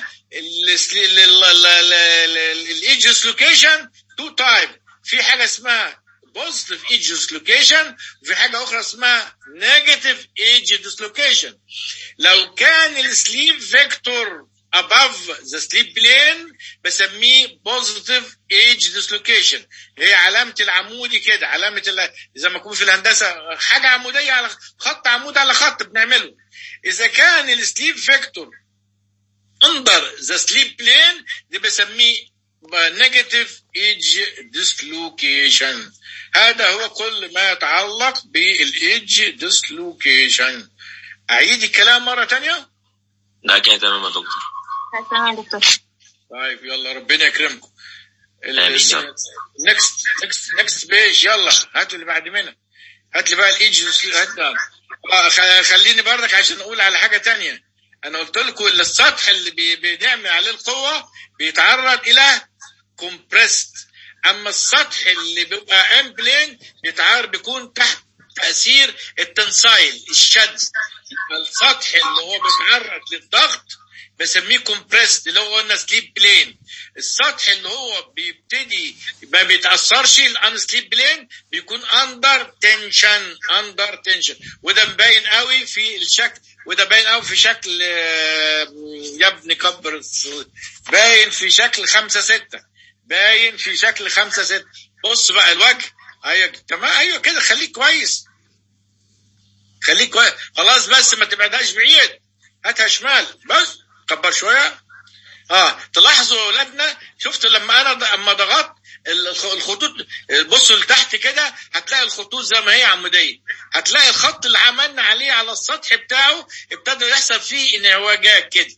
الايدج ديسلوكيشن تو تايب في حاجه اسمها بوزيتيف ايدج ديسلوكيشن وفي حاجه اخرى اسمها نيجاتيف ايدج ديسلوكيشن لو كان السليب فيكتور above the sleep plane بسميه positive age dislocation هي علامة العمودي كده علامة ال- زي ما يكون في الهندسة حاجة عمودية على خط عمود على خط بنعمله إذا كان السليب فيكتور under the sleep plane دي بسميه negative age dislocation هذا هو كل ما يتعلق بالايدج dislocation أعيد الكلام مرة تانية لا كده تمام يا دكتور تمام يا دكتور طيب يلا ربنا يكرمكم آمين يا رب. نكست نكست نكست بيج يلا هاتوا اللي بعد منها هات لي بقى الايدج هات آه، خ- خليني بردك عشان اقول على حاجه تانية انا قلت لكم ان السطح اللي بي- بنعمل عليه القوه بيتعرض الى كومبريست اما السطح اللي بيبقى ام بلين بيتعرض بيكون تحت تاثير التنسايل الشد يبقى السطح اللي هو بيتعرض للضغط بسميه كومبريست اللي هو قلنا سليب بلين السطح اللي هو بيبتدي ما بيتاثرش الان سليب بلين بيكون اندر تنشن اندر تنشن وده مبين قوي في الشكل وده باين قوي في شكل آه، يا ابني كبر الص- باين في شكل خمسة ستة باين في شكل خمسة ستة بص بقى الوجه ايوه تمام ايوه كده خليك كويس خليك كويس خلاص بس ما تبعدهاش بعيد هاتها شمال بس كبر شويه اه تلاحظوا يا اولادنا شفت لما انا ض- اما ضغطت الخ- الخطوط بصوا لتحت كده هتلاقي الخطوط زي ما هي عموديه هتلاقي الخط اللي عملنا عليه على السطح بتاعه ابتدى يحصل فيه انعواجات كده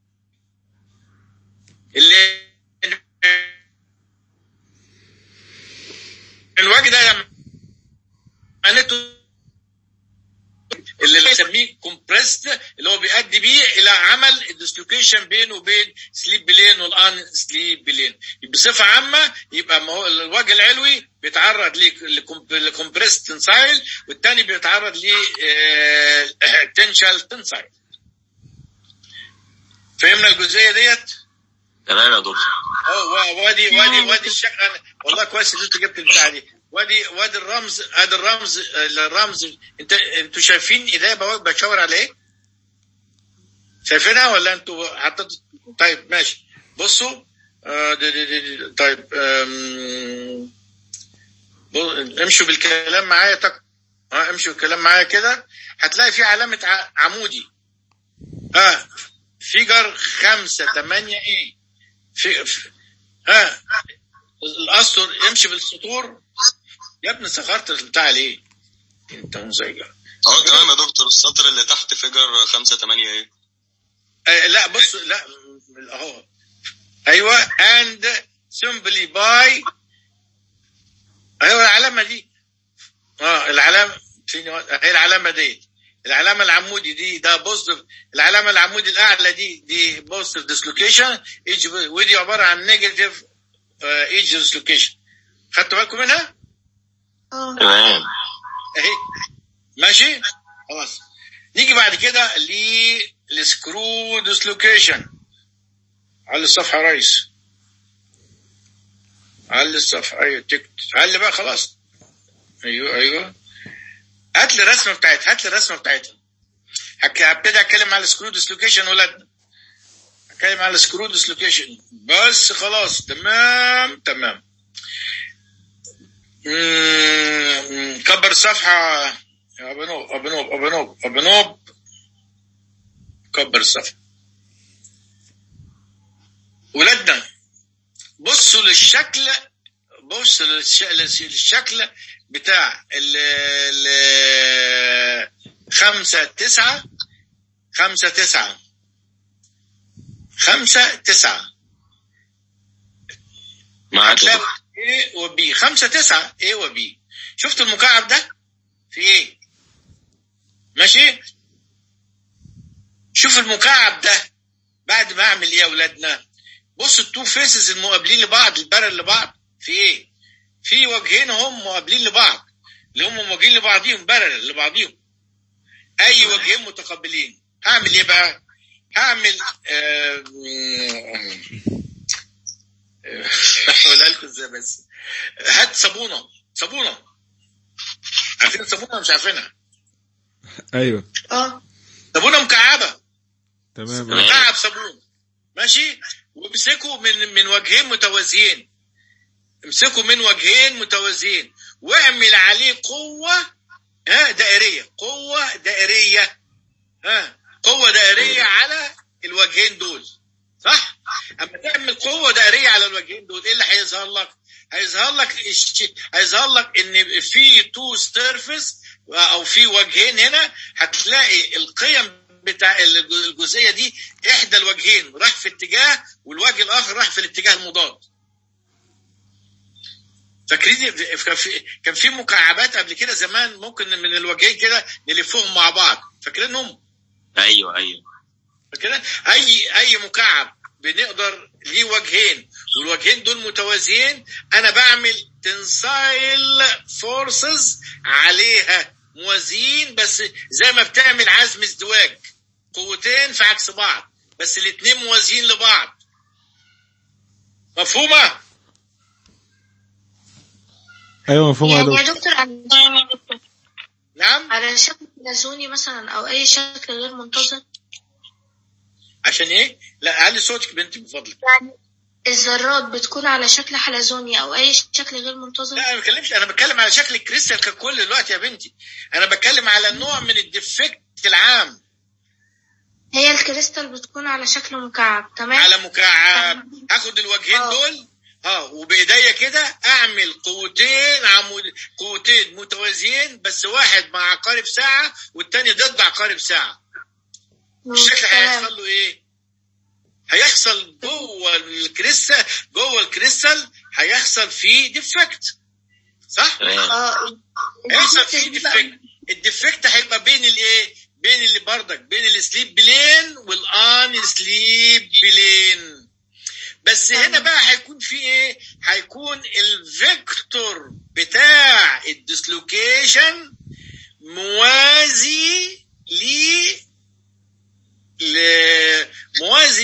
اللي الوجه ده معناته اللي بنسميه كومبريست اللي هو بيؤدي بيه الى عمل الديسلوكيشن بينه وبين سليب بلين والان سليب بلين بصفه عامه يبقى ما هو الوجه العلوي بيتعرض لكومبريست تنسايل والتاني بيتعرض ل تنشال تنسايل فهمنا الجزئيه ديت؟ تمام يا دكتور اه وادي وادي وادي الشكل أنا والله كويس ان انت جبت البتاع دي وادي وادي الرمز ادي الرمز الرمز انت انتوا شايفين ايديا بقى بشاور على ايه؟ شايفينها ولا انتوا حطيت طيب ماشي بصوا آه دي دي دي دي طيب آم، بص- امشوا بالكلام معايا تك اه امشوا بالكلام معايا كده هتلاقي في علامة ع- عمودي اه فيجر خمسة تمانية ايه في, في ها الاسطر يمشي بالسطور يا ابني صغرت البتاع ليه؟ انت مزعج اه تمام يا دكتور السطر اللي تحت فيجر خمسة تمانية ايه آه لا بص لا اهو ايوه and simply by ايوه العلامه دي اه العلامه فين هي العلامه دي العلامه العمودي دي ده بوزيتيف العلامه العمودي الاعلى دي دي بوزيتيف ديسلوكيشن ودي عباره عن نيجاتيف ايج ديسلوكيشن خدتوا بالكم منها؟ تمام اهي ماشي خلاص نيجي بعد كده للسكرو ديسلوكيشن على الصفحه يا ريس على الصفحه ايوه تك علي بقى خلاص ايوه ايوه هات لي الرسمه بتاعتها هات لي الرسمه بتاعتها هك- هبتدي اتكلم على السكرو ديسلوكيشن ولادنا اتكلم على السكرو ديسلوكيشن بس خلاص تمام تمام مم، كبر الصفحة يا أبنوب أبنوب أبنوب أبنوب كبر الصفحة ولادنا بصوا للشكل بص للش- للشكل بتاع ال ال خمسة تسعة خمسة تسعة خمسة تسعة معاك يا هتلاقي دكتور A و B خمسة تسعة A و B شفت المكعب ده في ايه ماشي شوف المكعب ده بعد ما اعمل ايه يا اولادنا بص التو فيسز المقابلين لبعض البارل لبعض في ايه في وجهين هم مقابلين لبعض اللي هم موجهين لبعضيهم بارل لبعضيهم اي وجهين متقابلين هعمل ايه بقى هعمل آه، اقولها لكم ازاي بس هات صابونه صابونه عارفين الصابونه ولا مش عارفينها ايوه اه صابونه مكعبه تمام تمام. مكعب صابون ماشي وامسكوا من من وجهين متوازيين امسكوا من وجهين متوازيين واعمل عليه قوه ها دائريه قوه دائريه ها قوه دائريه على الوجهين دول صح اما تعمل قوه دائريه على الوجهين دول ايه اللي هيظهر لك هيظهر لك الش- هيظهر لك ان في تو سيرفيس او في وجهين هنا هتلاقي القيم بتاع الجزئيه دي احدى الوجهين راح في اتجاه والوجه الاخر راح في الاتجاه المضاد فاكرين كان في كان في مكعبات قبل كده زمان ممكن من الوجهين كده نلفهم مع بعض فاكرينهم ايوه ايوه فاكرين اي اي مكعب بنقدر ليه وجهين والوجهين دول متوازيين انا بعمل تنسايل فورسز عليها موازيين بس زي ما بتعمل عزم ازدواج قوتين في عكس بعض بس الاتنين موازيين لبعض مفهومه ايوه مفهوم يا يعني يا دكتور دكتور على- تمام يا دكتور نعم على شكل لازوني مثلا او اي شكل غير منتظم عشان ايه لا علي صوتك بنتي من فضلك يعني الذرات بتكون على شكل حلزوني او اي شكل غير منتظم لا انا ما بتكلمش انا بتكلم على شكل الكريستال ككل دلوقتي يا بنتي انا بتكلم على نوع من الديفكت العام هي الكريستال بتكون على شكل مكعب تمام على مكعب هاخد الوجهين آه. دول اه وبايديا كده اعمل قوتين عمود قوتين متوازيين بس واحد مع عقارب ساعه والتاني ضد عقارب ساعه مم، الشكل تمام. هيحصل له ايه؟ هيحصل جوه الكريستال جوه الكريستال هيحصل فيه ديفكت صح؟ تمام اه هيحصل فيه الديفكت بقى- ديفكت الديفكت هيبقى بين الايه؟ بين اللي بردك بين السليب بلين والان سليب بلين بس هنا بقى هيكون في ايه؟ هيكون الفيكتور بتاع الديسلوكيشن موازي ل ل- موازي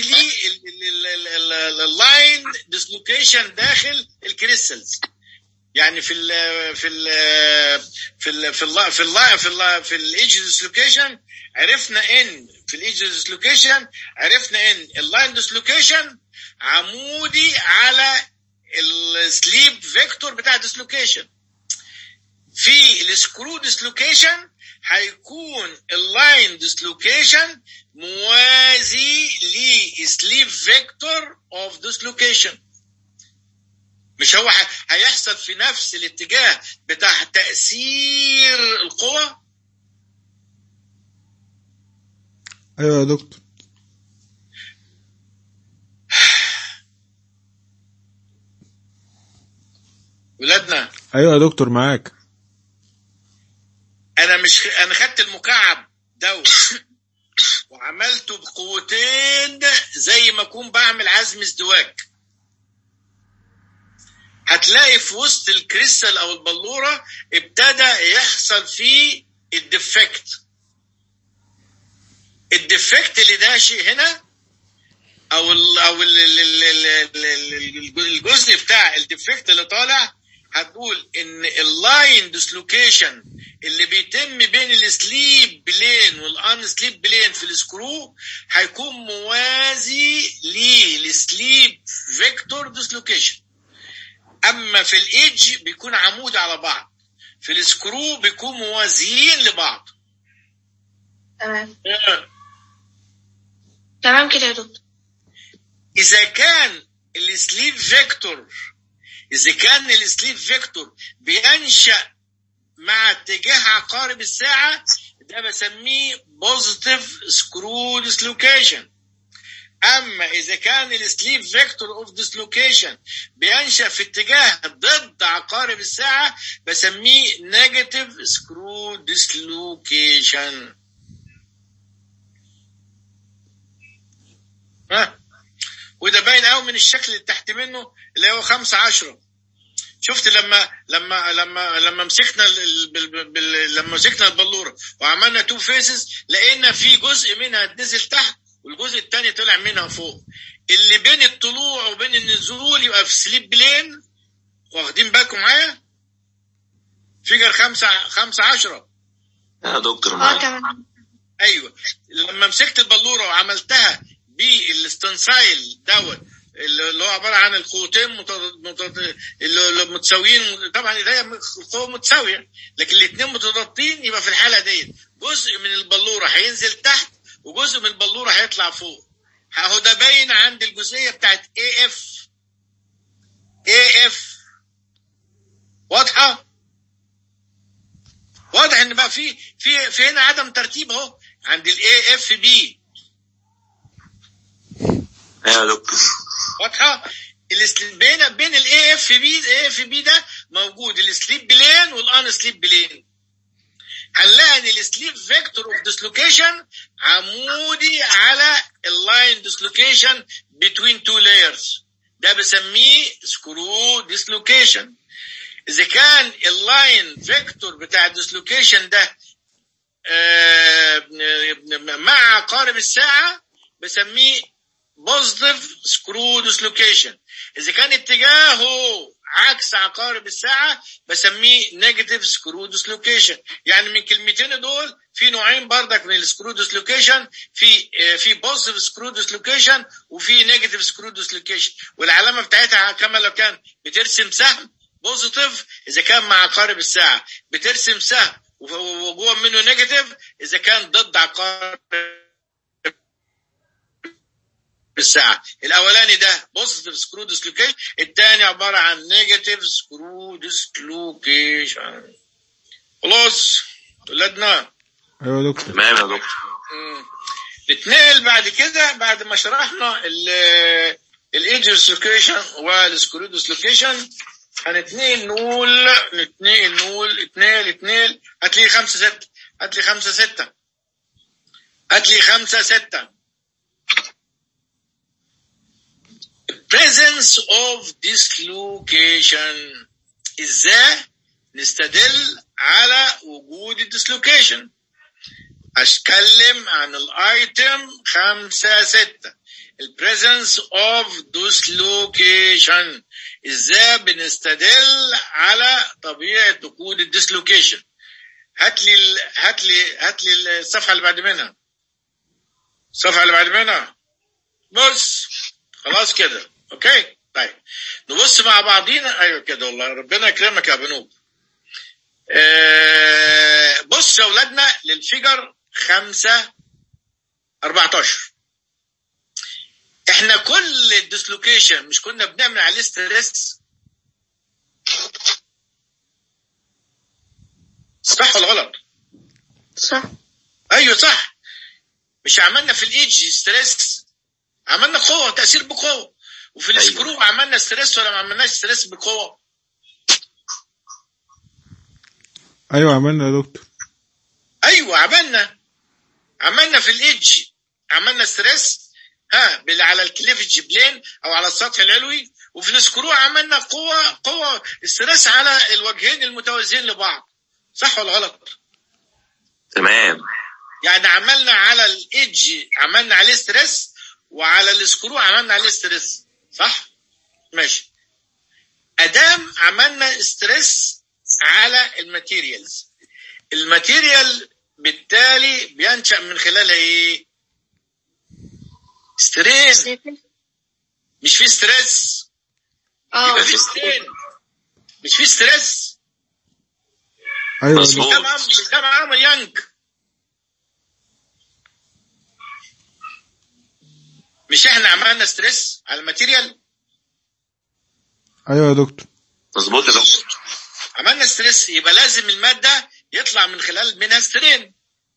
لللاين ديسلوكيشن داخل الكريستالز يعني في ال في ال في ال في ال في ال في ال في الايدج ديسلوكيشن عرفنا ان في الايدج ديسلوكيشن عرفنا ان اللاين ديسلوكيشن عمودي على السليب فيكتور بتاع ديسلوكيشن في السكرو ديسلوكيشن هيكون اللاين ديسلوكيشن موازي لسليب فيكتور اوف ديسلوكيشن مش هو ه- هيحصل في نفس الاتجاه بتاع تأثير القوى ايوه يا دكتور ولادنا ايوه يا دكتور معاك انا مش انا خدت المكعب دوت وعملته بقوتين زي ما اكون بعمل عزم ازدواج هتلاقي في وسط الكريستال او البلوره ابتدى يحصل فيه الديفكت الديفكت اللي ناشئ هنا او ال او ال ال ال ال ال ال الجزء بتاع الديفكت اللي طالع هتقول ان اللاين ديسلوكيشن اللي بيتم بين السليب بلين والان سليب بلين في السكرو هيكون موازي للسليب فيكتور ديسلوكيشن اما في الايدج بيكون عمود على بعض في السكرو بيكون موازيين لبعض تمام تمام كده يا دكتور اذا كان السليب فيكتور اذا كان السليب فيكتور بينشا مع اتجاه عقارب الساعه ده بسميه بوزيتيف سكرو ديسلوكيشن اما اذا كان السليب فيكتور اوف ديسلوكيشن بينشا في اتجاه ضد عقارب الساعه بسميه نيجاتيف سكرو ديسلوكيشن ها وده باين قوي من الشكل اللي تحت منه اللي هو خمسة عشرة شفت لما لما لما لما مسكنا ال- ال- بال- بال- لما مسكنا البلوره وعملنا تو فيسز لقينا في جزء منها نزل تحت والجزء الثاني طلع منها فوق اللي بين الطلوع وبين النزول يبقى في سليب بلين واخدين بالكم معايا فيجر خمسة خمسة عشرة يا دكتور اه معاك تمام ايوه لما مسكت البلوره وعملتها بالاستنسايل دوت اللي هو عباره عن القوتين مت- مت- اللي اللي متساويين طبعا ايديا القوه متساويه لكن الاثنين متضادين يبقى في الحاله ديت جزء من البلوره هينزل تحت وجزء من البلوره هيطلع فوق اهو ده باين عند الجزئيه بتاعت اي اف اي اف واضحه واضح ان بقى في في في هنا عدم ترتيب اهو عند الاي اف بي يا دكتور واضحه السل- بين بين الاي اف بي الاي اف بي ده موجود السليب بلين والان سليب بلين هنلاقي ان السليب فيكتور اوف ديسلوكيشن عمودي على اللاين ديسلوكيشن بين تو لايرز ده بسميه سكرو ديسلوكيشن اذا كان اللاين فيكتور بتاع الديسلوكيشن ده آه، مع عقارب الساعه بسميه بوزيتيف سكرو ديسلوكيشن اذا كان اتجاهه عكس عقارب الساعه بسميه نيجاتيف سكرو ديسلوكيشن يعني من كلمتين دول في نوعين بردك من السكرو ديسلوكيشن في آه، في بوزيتيف سكرو ديسلوكيشن وفي نيجاتيف سكرو ديسلوكيشن والعلامه بتاعتها كما لو كان بترسم سهم بوزيتيف اذا كان مع عقارب الساعه بترسم سهم وجوه منه نيجاتيف اذا كان ضد عقارب بالساعة الأولاني ده بوزيتيف سكرو ديسلوكيشن الثاني عبارة عن نيجاتيف سكرو ديسلوكيشن خلاص ولادنا ايوه يا دكتور تمام يا دكتور مم. نتنقل بعد كده بعد ما شرحنا الايدج ديسلوكيشن والسكرو ديسلوكيشن هنتنقل نقول نتنقل نقول اتنقل اتنقل هات لي خمسة ستة هات لي خمسة ستة هات لي خمسة ستة presence of dislocation ازاي نستدل على وجود الديسلوكيشن اتكلم عن الايتم خمسة ستة البريزنس اوف dislocation ازاي بنستدل على طبيعة وجود الديسلوكيشن هات لي ال- هات لي هات لي الصفحة اللي بعد منها الصفحة اللي بعد منها بص خلاص كده اوكي طيب نبص مع بعضينا ايوه كده والله ربنا يكرمك يا بنوب آه بص يا اولادنا للفيجر خمسة 14 احنا كل الديسلوكيشن مش كنا بنعمل عليه ستريس صح ولا غلط؟ صح ايوه صح مش عملنا في الايدج ستريس عملنا قوه تاثير بقوه وفي أيوة. السكرو عملنا ستريس ولا ما عملناش ستريس بقوه ايوه عملنا يا دكتور ايوه عملنا عملنا في الايدج عملنا ستريس ها بال- على الكليفج بلين او على السطح العلوي وفي السكرو عملنا قوه قوه ستريس على الوجهين المتوازيين لبعض صح ولا غلط؟ تمام يعني عملنا على الايدج عملنا عليه ستريس وعلى السكرو عملنا عليه ستريس صح؟ ماشي ادام عملنا ستريس على الماتيريالز الماتيريال بالتالي بينشأ من خلالها ايه سترين مش في ستريس اه يبقى في سترين مش في ستريس ايوه يا مظبوط. دكتور ده معمل ده معمل يانج مش احنا عملنا ستريس على الماتيريال ايوه يا دكتور مظبوط يا دكتور عملنا ستريس يبقى لازم المادة يطلع من خلال منها سترين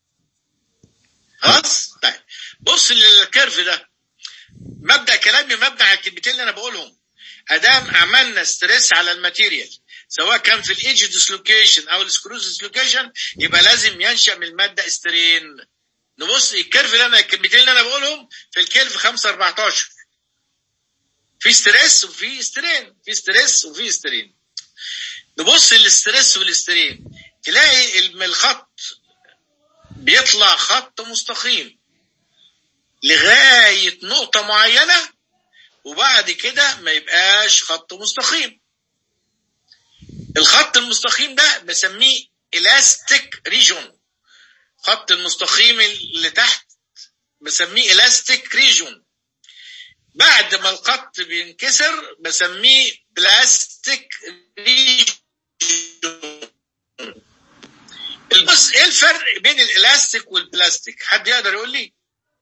خلاص طيب بص للكيرف ده مبدأ كلامي مبني على الكلمتين اللي انا بقولهم ادام عملنا ستريس على الماتيريال سواء كان في الايدج ديسلوكيشن او السكروز ديسلوكيشن يبقى لازم ينشا من الماده استرين نبص الكيرف اللي انا الكلمتين اللي انا بقولهم في الكيرف 5 14 في ستريس وفي سترين في ستريس وفي سترين نبص للستريس والسترين تلاقي الم- الخط بيطلع خط مستقيم لغاية نقطة معينة وبعد كده ما يبقاش خط مستقيم الخط المستقيم ده بسميه elastic region خط المستقيم اللي تحت بسميه elastic region بعد ما الخط بينكسر بسميه بلاستيك region الجزء ايه الفرق بين الالاستيك والبلاستيك حد يقدر يقول لي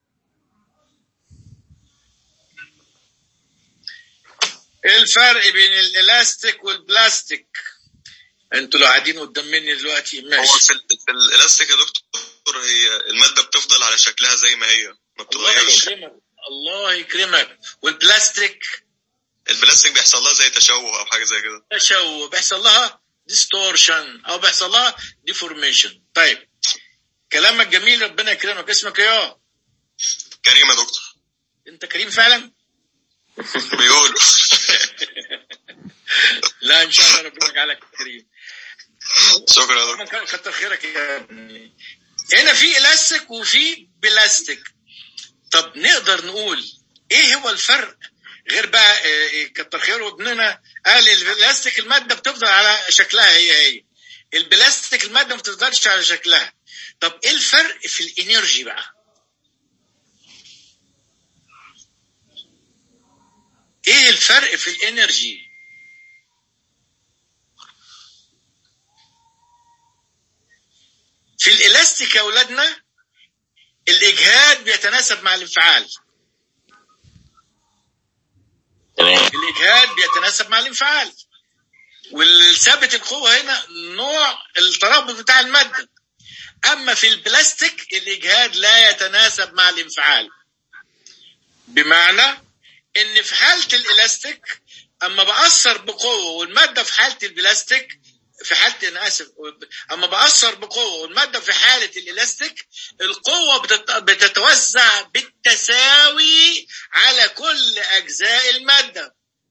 ايه الفرق بين الالاستيك والبلاستيك انتوا لو قاعدين قدام مني دلوقتي هو ماشي في, ال- في الالاستيك يا دكتور هي الماده بتفضل على شكلها زي ما هي ما الله بتتغيرش يكرمك الله يكرمك والبلاستيك البلاستيك بيحصل لها زي تشوه او حاجه زي كده تشوه بيحصل لها ديستورشن او بيحصل لها ديفورميشن طيب كلامك جميل ربنا يكرمك اسمك ايه كريم يا دكتور انت كريم فعلا بيقولوا لا ان شاء الله ربنا يجعلك كريم شكرا يا دكتور طبعاً كتر خيرك يا ابني هنا في الاستيك وفي بلاستيك طب نقدر نقول ايه هو الفرق غير بقى آه، آه، كتر خيره ابننا قال البلاستيك الماده بتفضل على شكلها هي هي البلاستيك الماده ما بتفضلش على شكلها طب ايه الفرق في الانرجي بقى ايه الفرق في الانرجي في الالاستيك يا اولادنا الاجهاد بيتناسب مع الانفعال تمام الاجهاد بيتناسب مع الانفعال والثابت القوه هنا نوع الترابط بتاع الماده اما في البلاستيك الاجهاد لا يتناسب مع الانفعال بمعنى ان في حاله الالاستيك اما باثر بقوه والماده في حاله البلاستيك في حاله انا اسف اما باثر بقوه والماده في حاله الالاستيك القوه بتت- بتتوزع بالتساوي على كل اجزاء الماده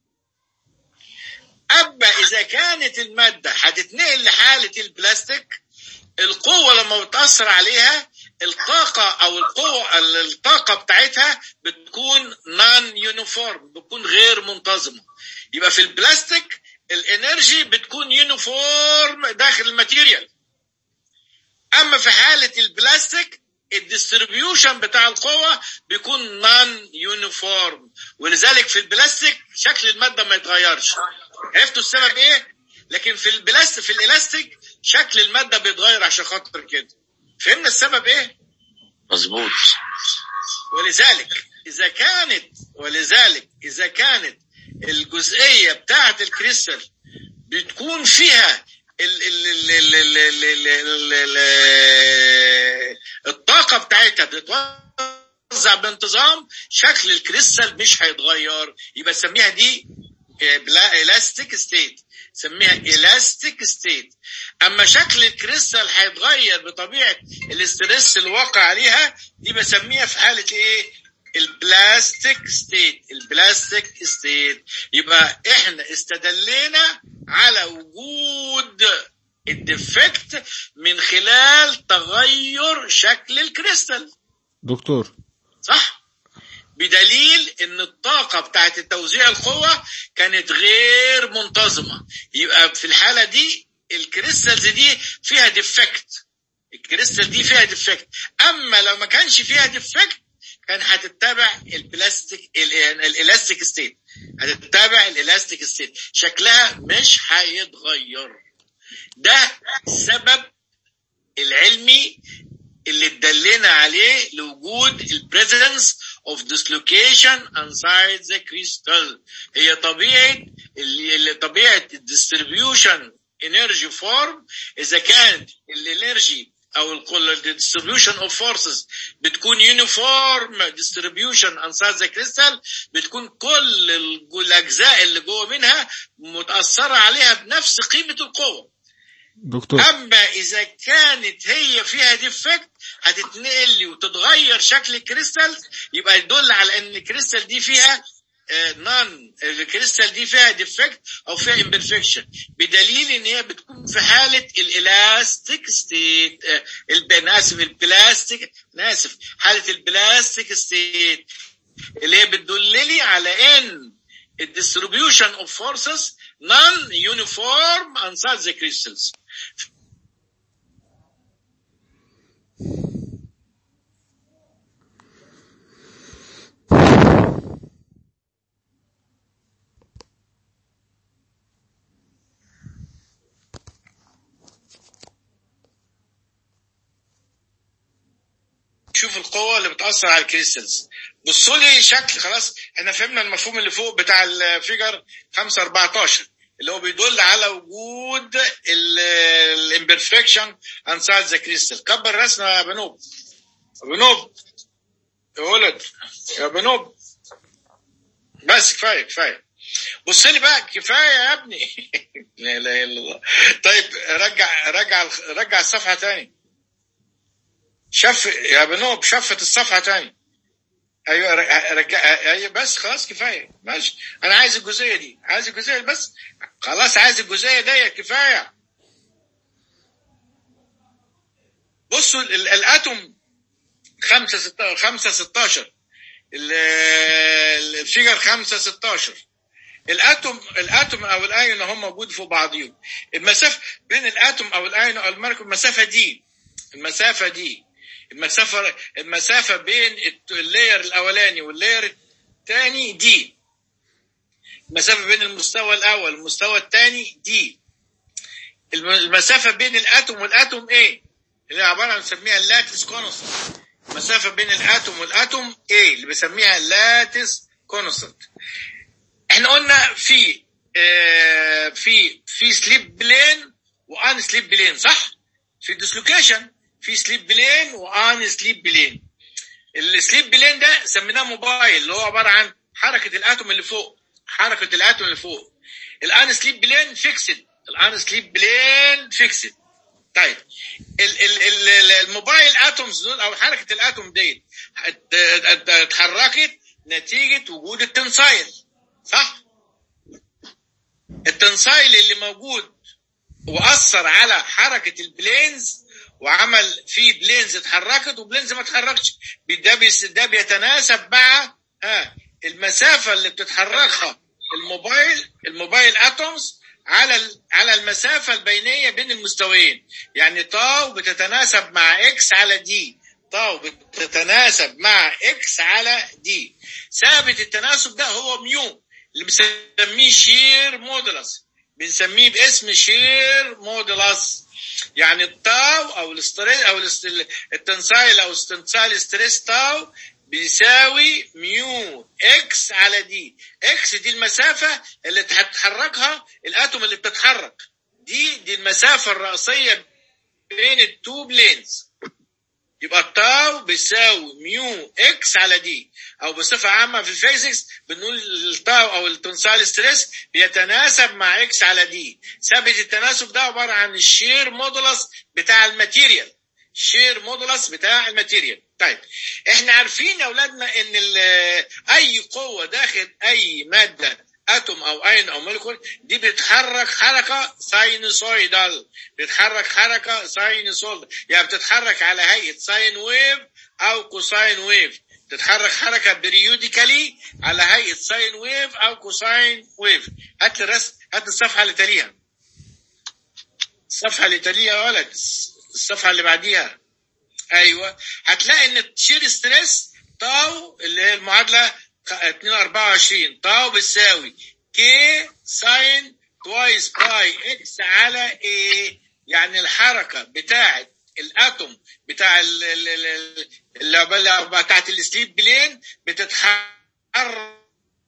اما اذا كانت الماده هتتنقل لحاله البلاستيك القوه لما بتاثر عليها الطاقه او القوه الطاقه بتاعتها بتكون نون يونيفورم بتكون غير منتظمه يبقى في البلاستيك الانرجي بتكون يونيفورم داخل الماتيريال اما في حاله البلاستيك الديستريبيوشن بتاع القوة بيكون نون يونيفورم ولذلك في البلاستيك شكل المادة ما يتغيرش عرفتوا السبب ايه؟ لكن في البلاستيك في الالاستيك شكل المادة بيتغير عشان خاطر كده فهمنا السبب ايه؟ مظبوط ولذلك إذا كانت ولذلك إذا كانت الجزئية بتاعة الكريستال بتكون فيها ال ال ال ال ال ال ال ال ال الطاقة بتاعتها بتتوزع بانتظام شكل الكريستال مش هيتغير يبقى سميها دي الاستيك ستيت سميها الاستيك ستيت اما شكل الكريستال هيتغير بطبيعه الاسترس اللي واقع عليها دي بسميها في حاله ايه البلاستيك ستيت البلاستيك ستيت يبقى احنا استدلينا على وجود الديفكت من خلال تغير شكل الكريستال دكتور صح بدليل ان الطاقة بتاعت التوزيع القوة كانت غير منتظمة يبقى في الحاله دي الكريستالز دي فيها ديفكت الكريستال دي فيها ديفكت اما لو ما كانش فيها ديفكت كان هتتبع البلاستيك ال- الالاستيك ستيت هتتبع الالاستيك ستيت شكلها مش هيتغير ده السبب العلمي اللي ادلنا عليه لوجود البريزنس اوف dislocation inside the crystal هي طبيعه اللي اللي طبيعه الديستريبيوشن انرجي فورم اذا كانت الانرجي او الديستريبيوشن اوف فورسز بتكون يونيفورم ديستريبيوشن inside the crystal بتكون كل الج- الاجزاء اللي جوه منها متاثره عليها بنفس قيمه القوه دكتور اما اذا كانت هي فيها ديفكت هتتنقل لي وتتغير شكل الكريستال يبقى يدل على ان الكريستال دي فيها نون الكريستال دي فيها ديفكت او فيها امبرفكشن بدليل ان هي بتكون في حاله الالاستيك ستيت انا اسف البلاستيك انا اسف حاله البلاستيك ستيت اللي هي بتدل لي على ان الديستريبيوشن اوف فورسز non uniform inside the crystals شوف القوة اللي بتأثر على الكريستالز بصوا لي شكل خلاص احنا فهمنا المفهوم اللي فوق بتاع الفيجر 5 14 اللي هو بيدل على وجود الامبرفكشن انسايد ذا كريستال كبر رسمه يا بنوب يا بنوب يا ولد يا بنوب بس كفايه كفايه بص لي بقى كفايه يا ابني لا اله الا الله طيب رجع رجع رجع الصفحه تاني شف يا بنوب شفت الصفحه تاني ايوه رجع ايوه بس خلاص كفايه ماشي انا عايز الجزئيه دي عايز الجزئيه بس خلاص عايز الجزئيه دي كفايه بصوا ال- الاتوم 5 6 5 16 ال- ال- الفيجر 5 16 الاتوم الاتوم او الايون هم موجود فوق بعضيهم المسافه بين الاتوم او الايون او المولكيول المسافه دي المسافه دي المسافه المسافه بين الت- اللاير الاولاني واللاير الثاني دي المسافه بين المستوى الاول والمستوى الثاني دي الم- المسافه بين الاتوم والاتوم ايه اللي عباره عن بنسميها اللاتس كونستنت المسافه بين الاتوم والاتوم ايه اللي بنسميها اللاتس كونستنت احنا قلنا في آه في في سليب بلين وان سليب بلين صح في ديسلوكيشن في سليب بلين وان سليب بلين السليب بلين ده سميناه موبايل اللي هو عباره عن حركه الاتوم اللي فوق حركه الاتوم اللي فوق الان سليب بلين فيكسد الان سليب بلين فيكسد طيب ال ال ال ال- الموبايل اتومز دول او حركه الاتوم ديت ات- ات- اتحركت نتيجه وجود التنسايل صح التنسايل اللي موجود واثر على حركه البلينز وعمل في بلينز اتحركت وبلينز ما اتحركتش ده بيس- ده بيتناسب مع ها المسافه اللي بتتحركها الموبايل الموبايل اتومز على ال- على المسافه البينيه بين المستويين يعني تاو بتتناسب مع اكس على دي تاو بتتناسب مع اكس على دي ثابت التناسب ده هو ميو اللي بنسميه شير مودولس بنسميه باسم شير مودولس يعني التاو او الاستريس او الاست- التنسايل او التنسايل ستريس تاو بيساوي ميو اكس على دي اكس دي المسافة اللي هتحركها الاتوم اللي بتتحرك دي دي المسافة الرئيسية بين التو بلينز يبقى التاو بيساوي ميو اكس على دي او بصفه عامه في الفيزيكس بنقول التاو او التنسايل ستريس بيتناسب مع اكس على دي ثابت التناسب ده عباره عن الشير مودولس بتاع الماتيريال شير مودولس بتاع الماتيريال طيب احنا عارفين يا اولادنا ان ال- اي قوه داخل اي ماده اتوم او اين او مولكول دي بتتحرك حركه ساينوسويدال بتتحرك حركه ساينوسويدال يعني بتتحرك على هيئه ساين ويف او كوساين ويف تتحرك حركه بريوديكالي على هيئه ساين ويف او كوساين ويف هات لي الرسم هات الصفحه اللي تليها الصفحه اللي تليها يا ولد الصفحه اللي بعديها ايوه هتلاقي ان الشير ستريس تاو اللي هي المعادله 2 24 تاو بتساوي كي ساين توايس باي اكس على ايه يعني الحركه بتاعه الاتوم بتاع ال- ال- ال- اللعبه بتاعت السليب بلين بتتحرك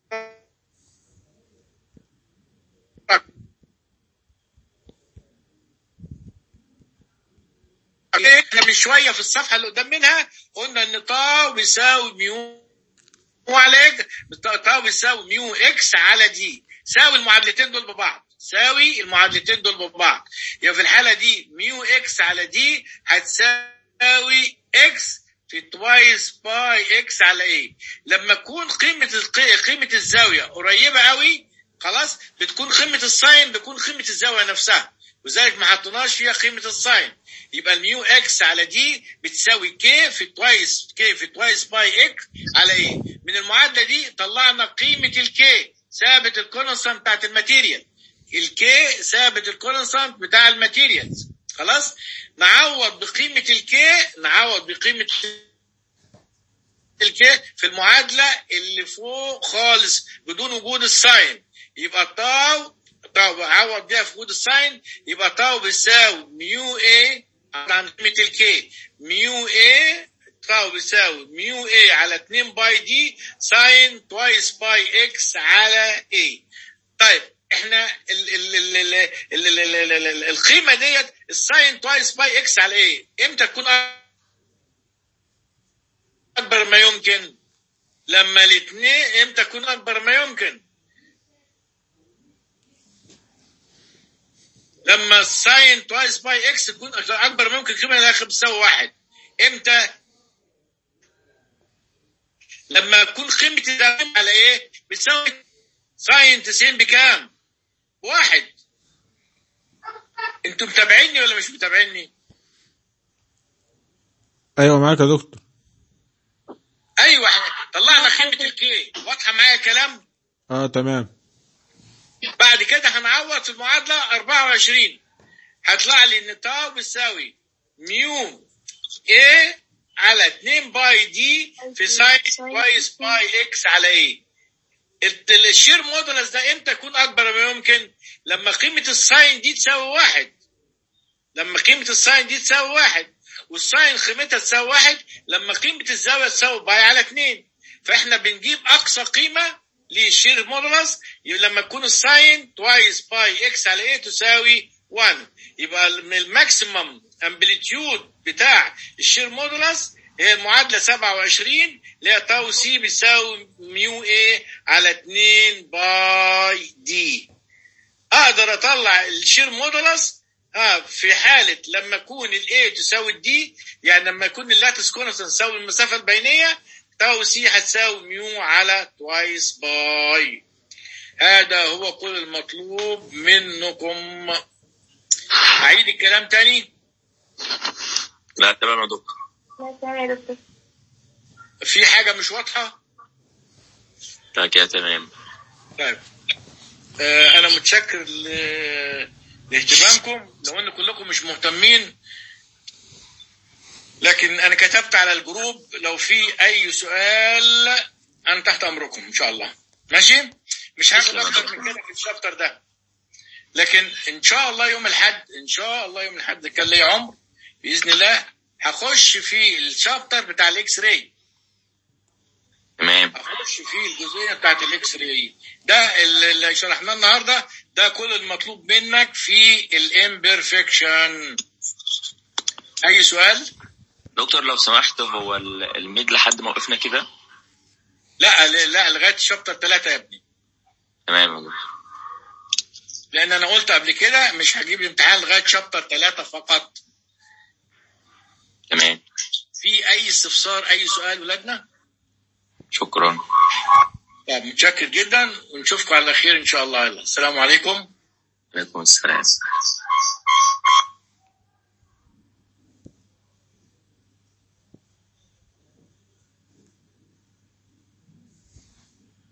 احنا من شويه في الصفحه اللي قدام منها قلنا ان طا بيساوي ميو على اكس طا بيساوي ميو اكس على دي ساوي المعادلتين دول ببعض ساوي المعادلتين دول ببعض يبقى في الحاله دي ميو اكس على دي هتساوي اكس في توايس باي اكس على ايه لما تكون قيمه الق- قيمه الزاويه قريبه قوي خلاص بتكون قيمه الساين بتكون قيمه الزاويه نفسها وذلك ما حطيناش فيها قيمه الساين يبقى الميو اكس على دي بتساوي كي في توايس كي في توايس باي اكس على ايه من المعادله دي طلعنا قيمه الكي ثابت الكونستانت بتاعت الماتيريال الكي ثابت الكونستانت بتاع الماتيريالز خلاص نعوض بقيمه الكي نعوض بقيمه الكي في المعادله اللي فوق خالص بدون وجود الساين يبقى تاو تاو عوض بيها في وجود الساين يبقى تاو بيساوي ميو اي عن قيمه الكي ميو اي تاو بيساوي ميو اي على 2 باي دي ساين توايس باي اكس على اي طيب احنا ال ال ال ال ال ال ال ال ال ال القيمه ديت الساين توايس باي اكس على ايه امتى تكون اكبر ما يمكن لما الاثنين امتى تكون اكبر ما يمكن لما الساين توايس باي اكس تكون اكبر ما يمكن قيمه الاخر بتساوي واحد امتى لما تكون قيمه الزاويه على ايه بتساوي ساين 90 بكام واحد انتوا متابعيني ولا مش متابعيني ايوه معاك يا دكتور ايوه احنا طلعنا قيمه الكي واضحه معايا الكلام اه تمام بعد كده هنعوض في المعادله 24 هيطلع لي ان تاو بيساوي ميو اي على 2 باي دي في ساين كويس باي اكس على ايه الت- الشير مودولس ده امتى يكون اكبر ما يمكن لما قيمه الساين دي تساوي واحد لما قيمه الساين دي تساوي واحد والساين قيمتها تساوي واحد لما قيمه الزاويه تساوي باي على اتنين فاحنا بنجيب اقصى قيمه للشير مودولس لما تكون الساين توايس باي اكس على ايه تساوي 1 يبقى من الماكسيمم امبليتيود بتاع الشير مودولس هي المعادله 27 اللي هي تاو سي بيساوي ميو اي على 2 باي دي اقدر اطلع الشير مودولس اه في حاله لما يكون الاي تساوي الدي يعني لما يكون اللاتس كونستنت تساوي المسافه البينيه تاو سي هتساوي ميو على توايس باي هذا هو كل المطلوب منكم اعيد الكلام تاني لا تمام يا دكتور لا تمام يا دكتور في حاجه مش واضحه لا كده تمام طيب آه انا متشكر ل- لاهتمامكم لو ان كلكم مش مهتمين لكن انا كتبت على الجروب لو في اي سؤال انا تحت امركم ان شاء الله ماشي مش هاخد تسلم يا اكتر دكتور. من كده في الشابتر ده لكن ان شاء الله يوم الاحد ان شاء الله يوم الاحد كان لي عمر باذن الله هخش في الشابتر بتاع الاكس راي تمام اخش في الجزئيه بتاعت الاكس راي ده اللي اللي شرحناه النهارده ده كل المطلوب منك في الامبرفكشن اي سؤال دكتور لو سمحت هو ال- الميد لحد ما وقفنا كده لا لا لغايه شابتر ثلاثة يا ابني تمام يا دكتور لان انا قلت قبل كده مش هجيب امتحان لغايه شابتر ثلاثة فقط تمام في اي استفسار اي سؤال ولادنا شكرا طب متشكر جدا ونشوفكم على خير ان شاء الله يلا السلام عليكم عليكم السلام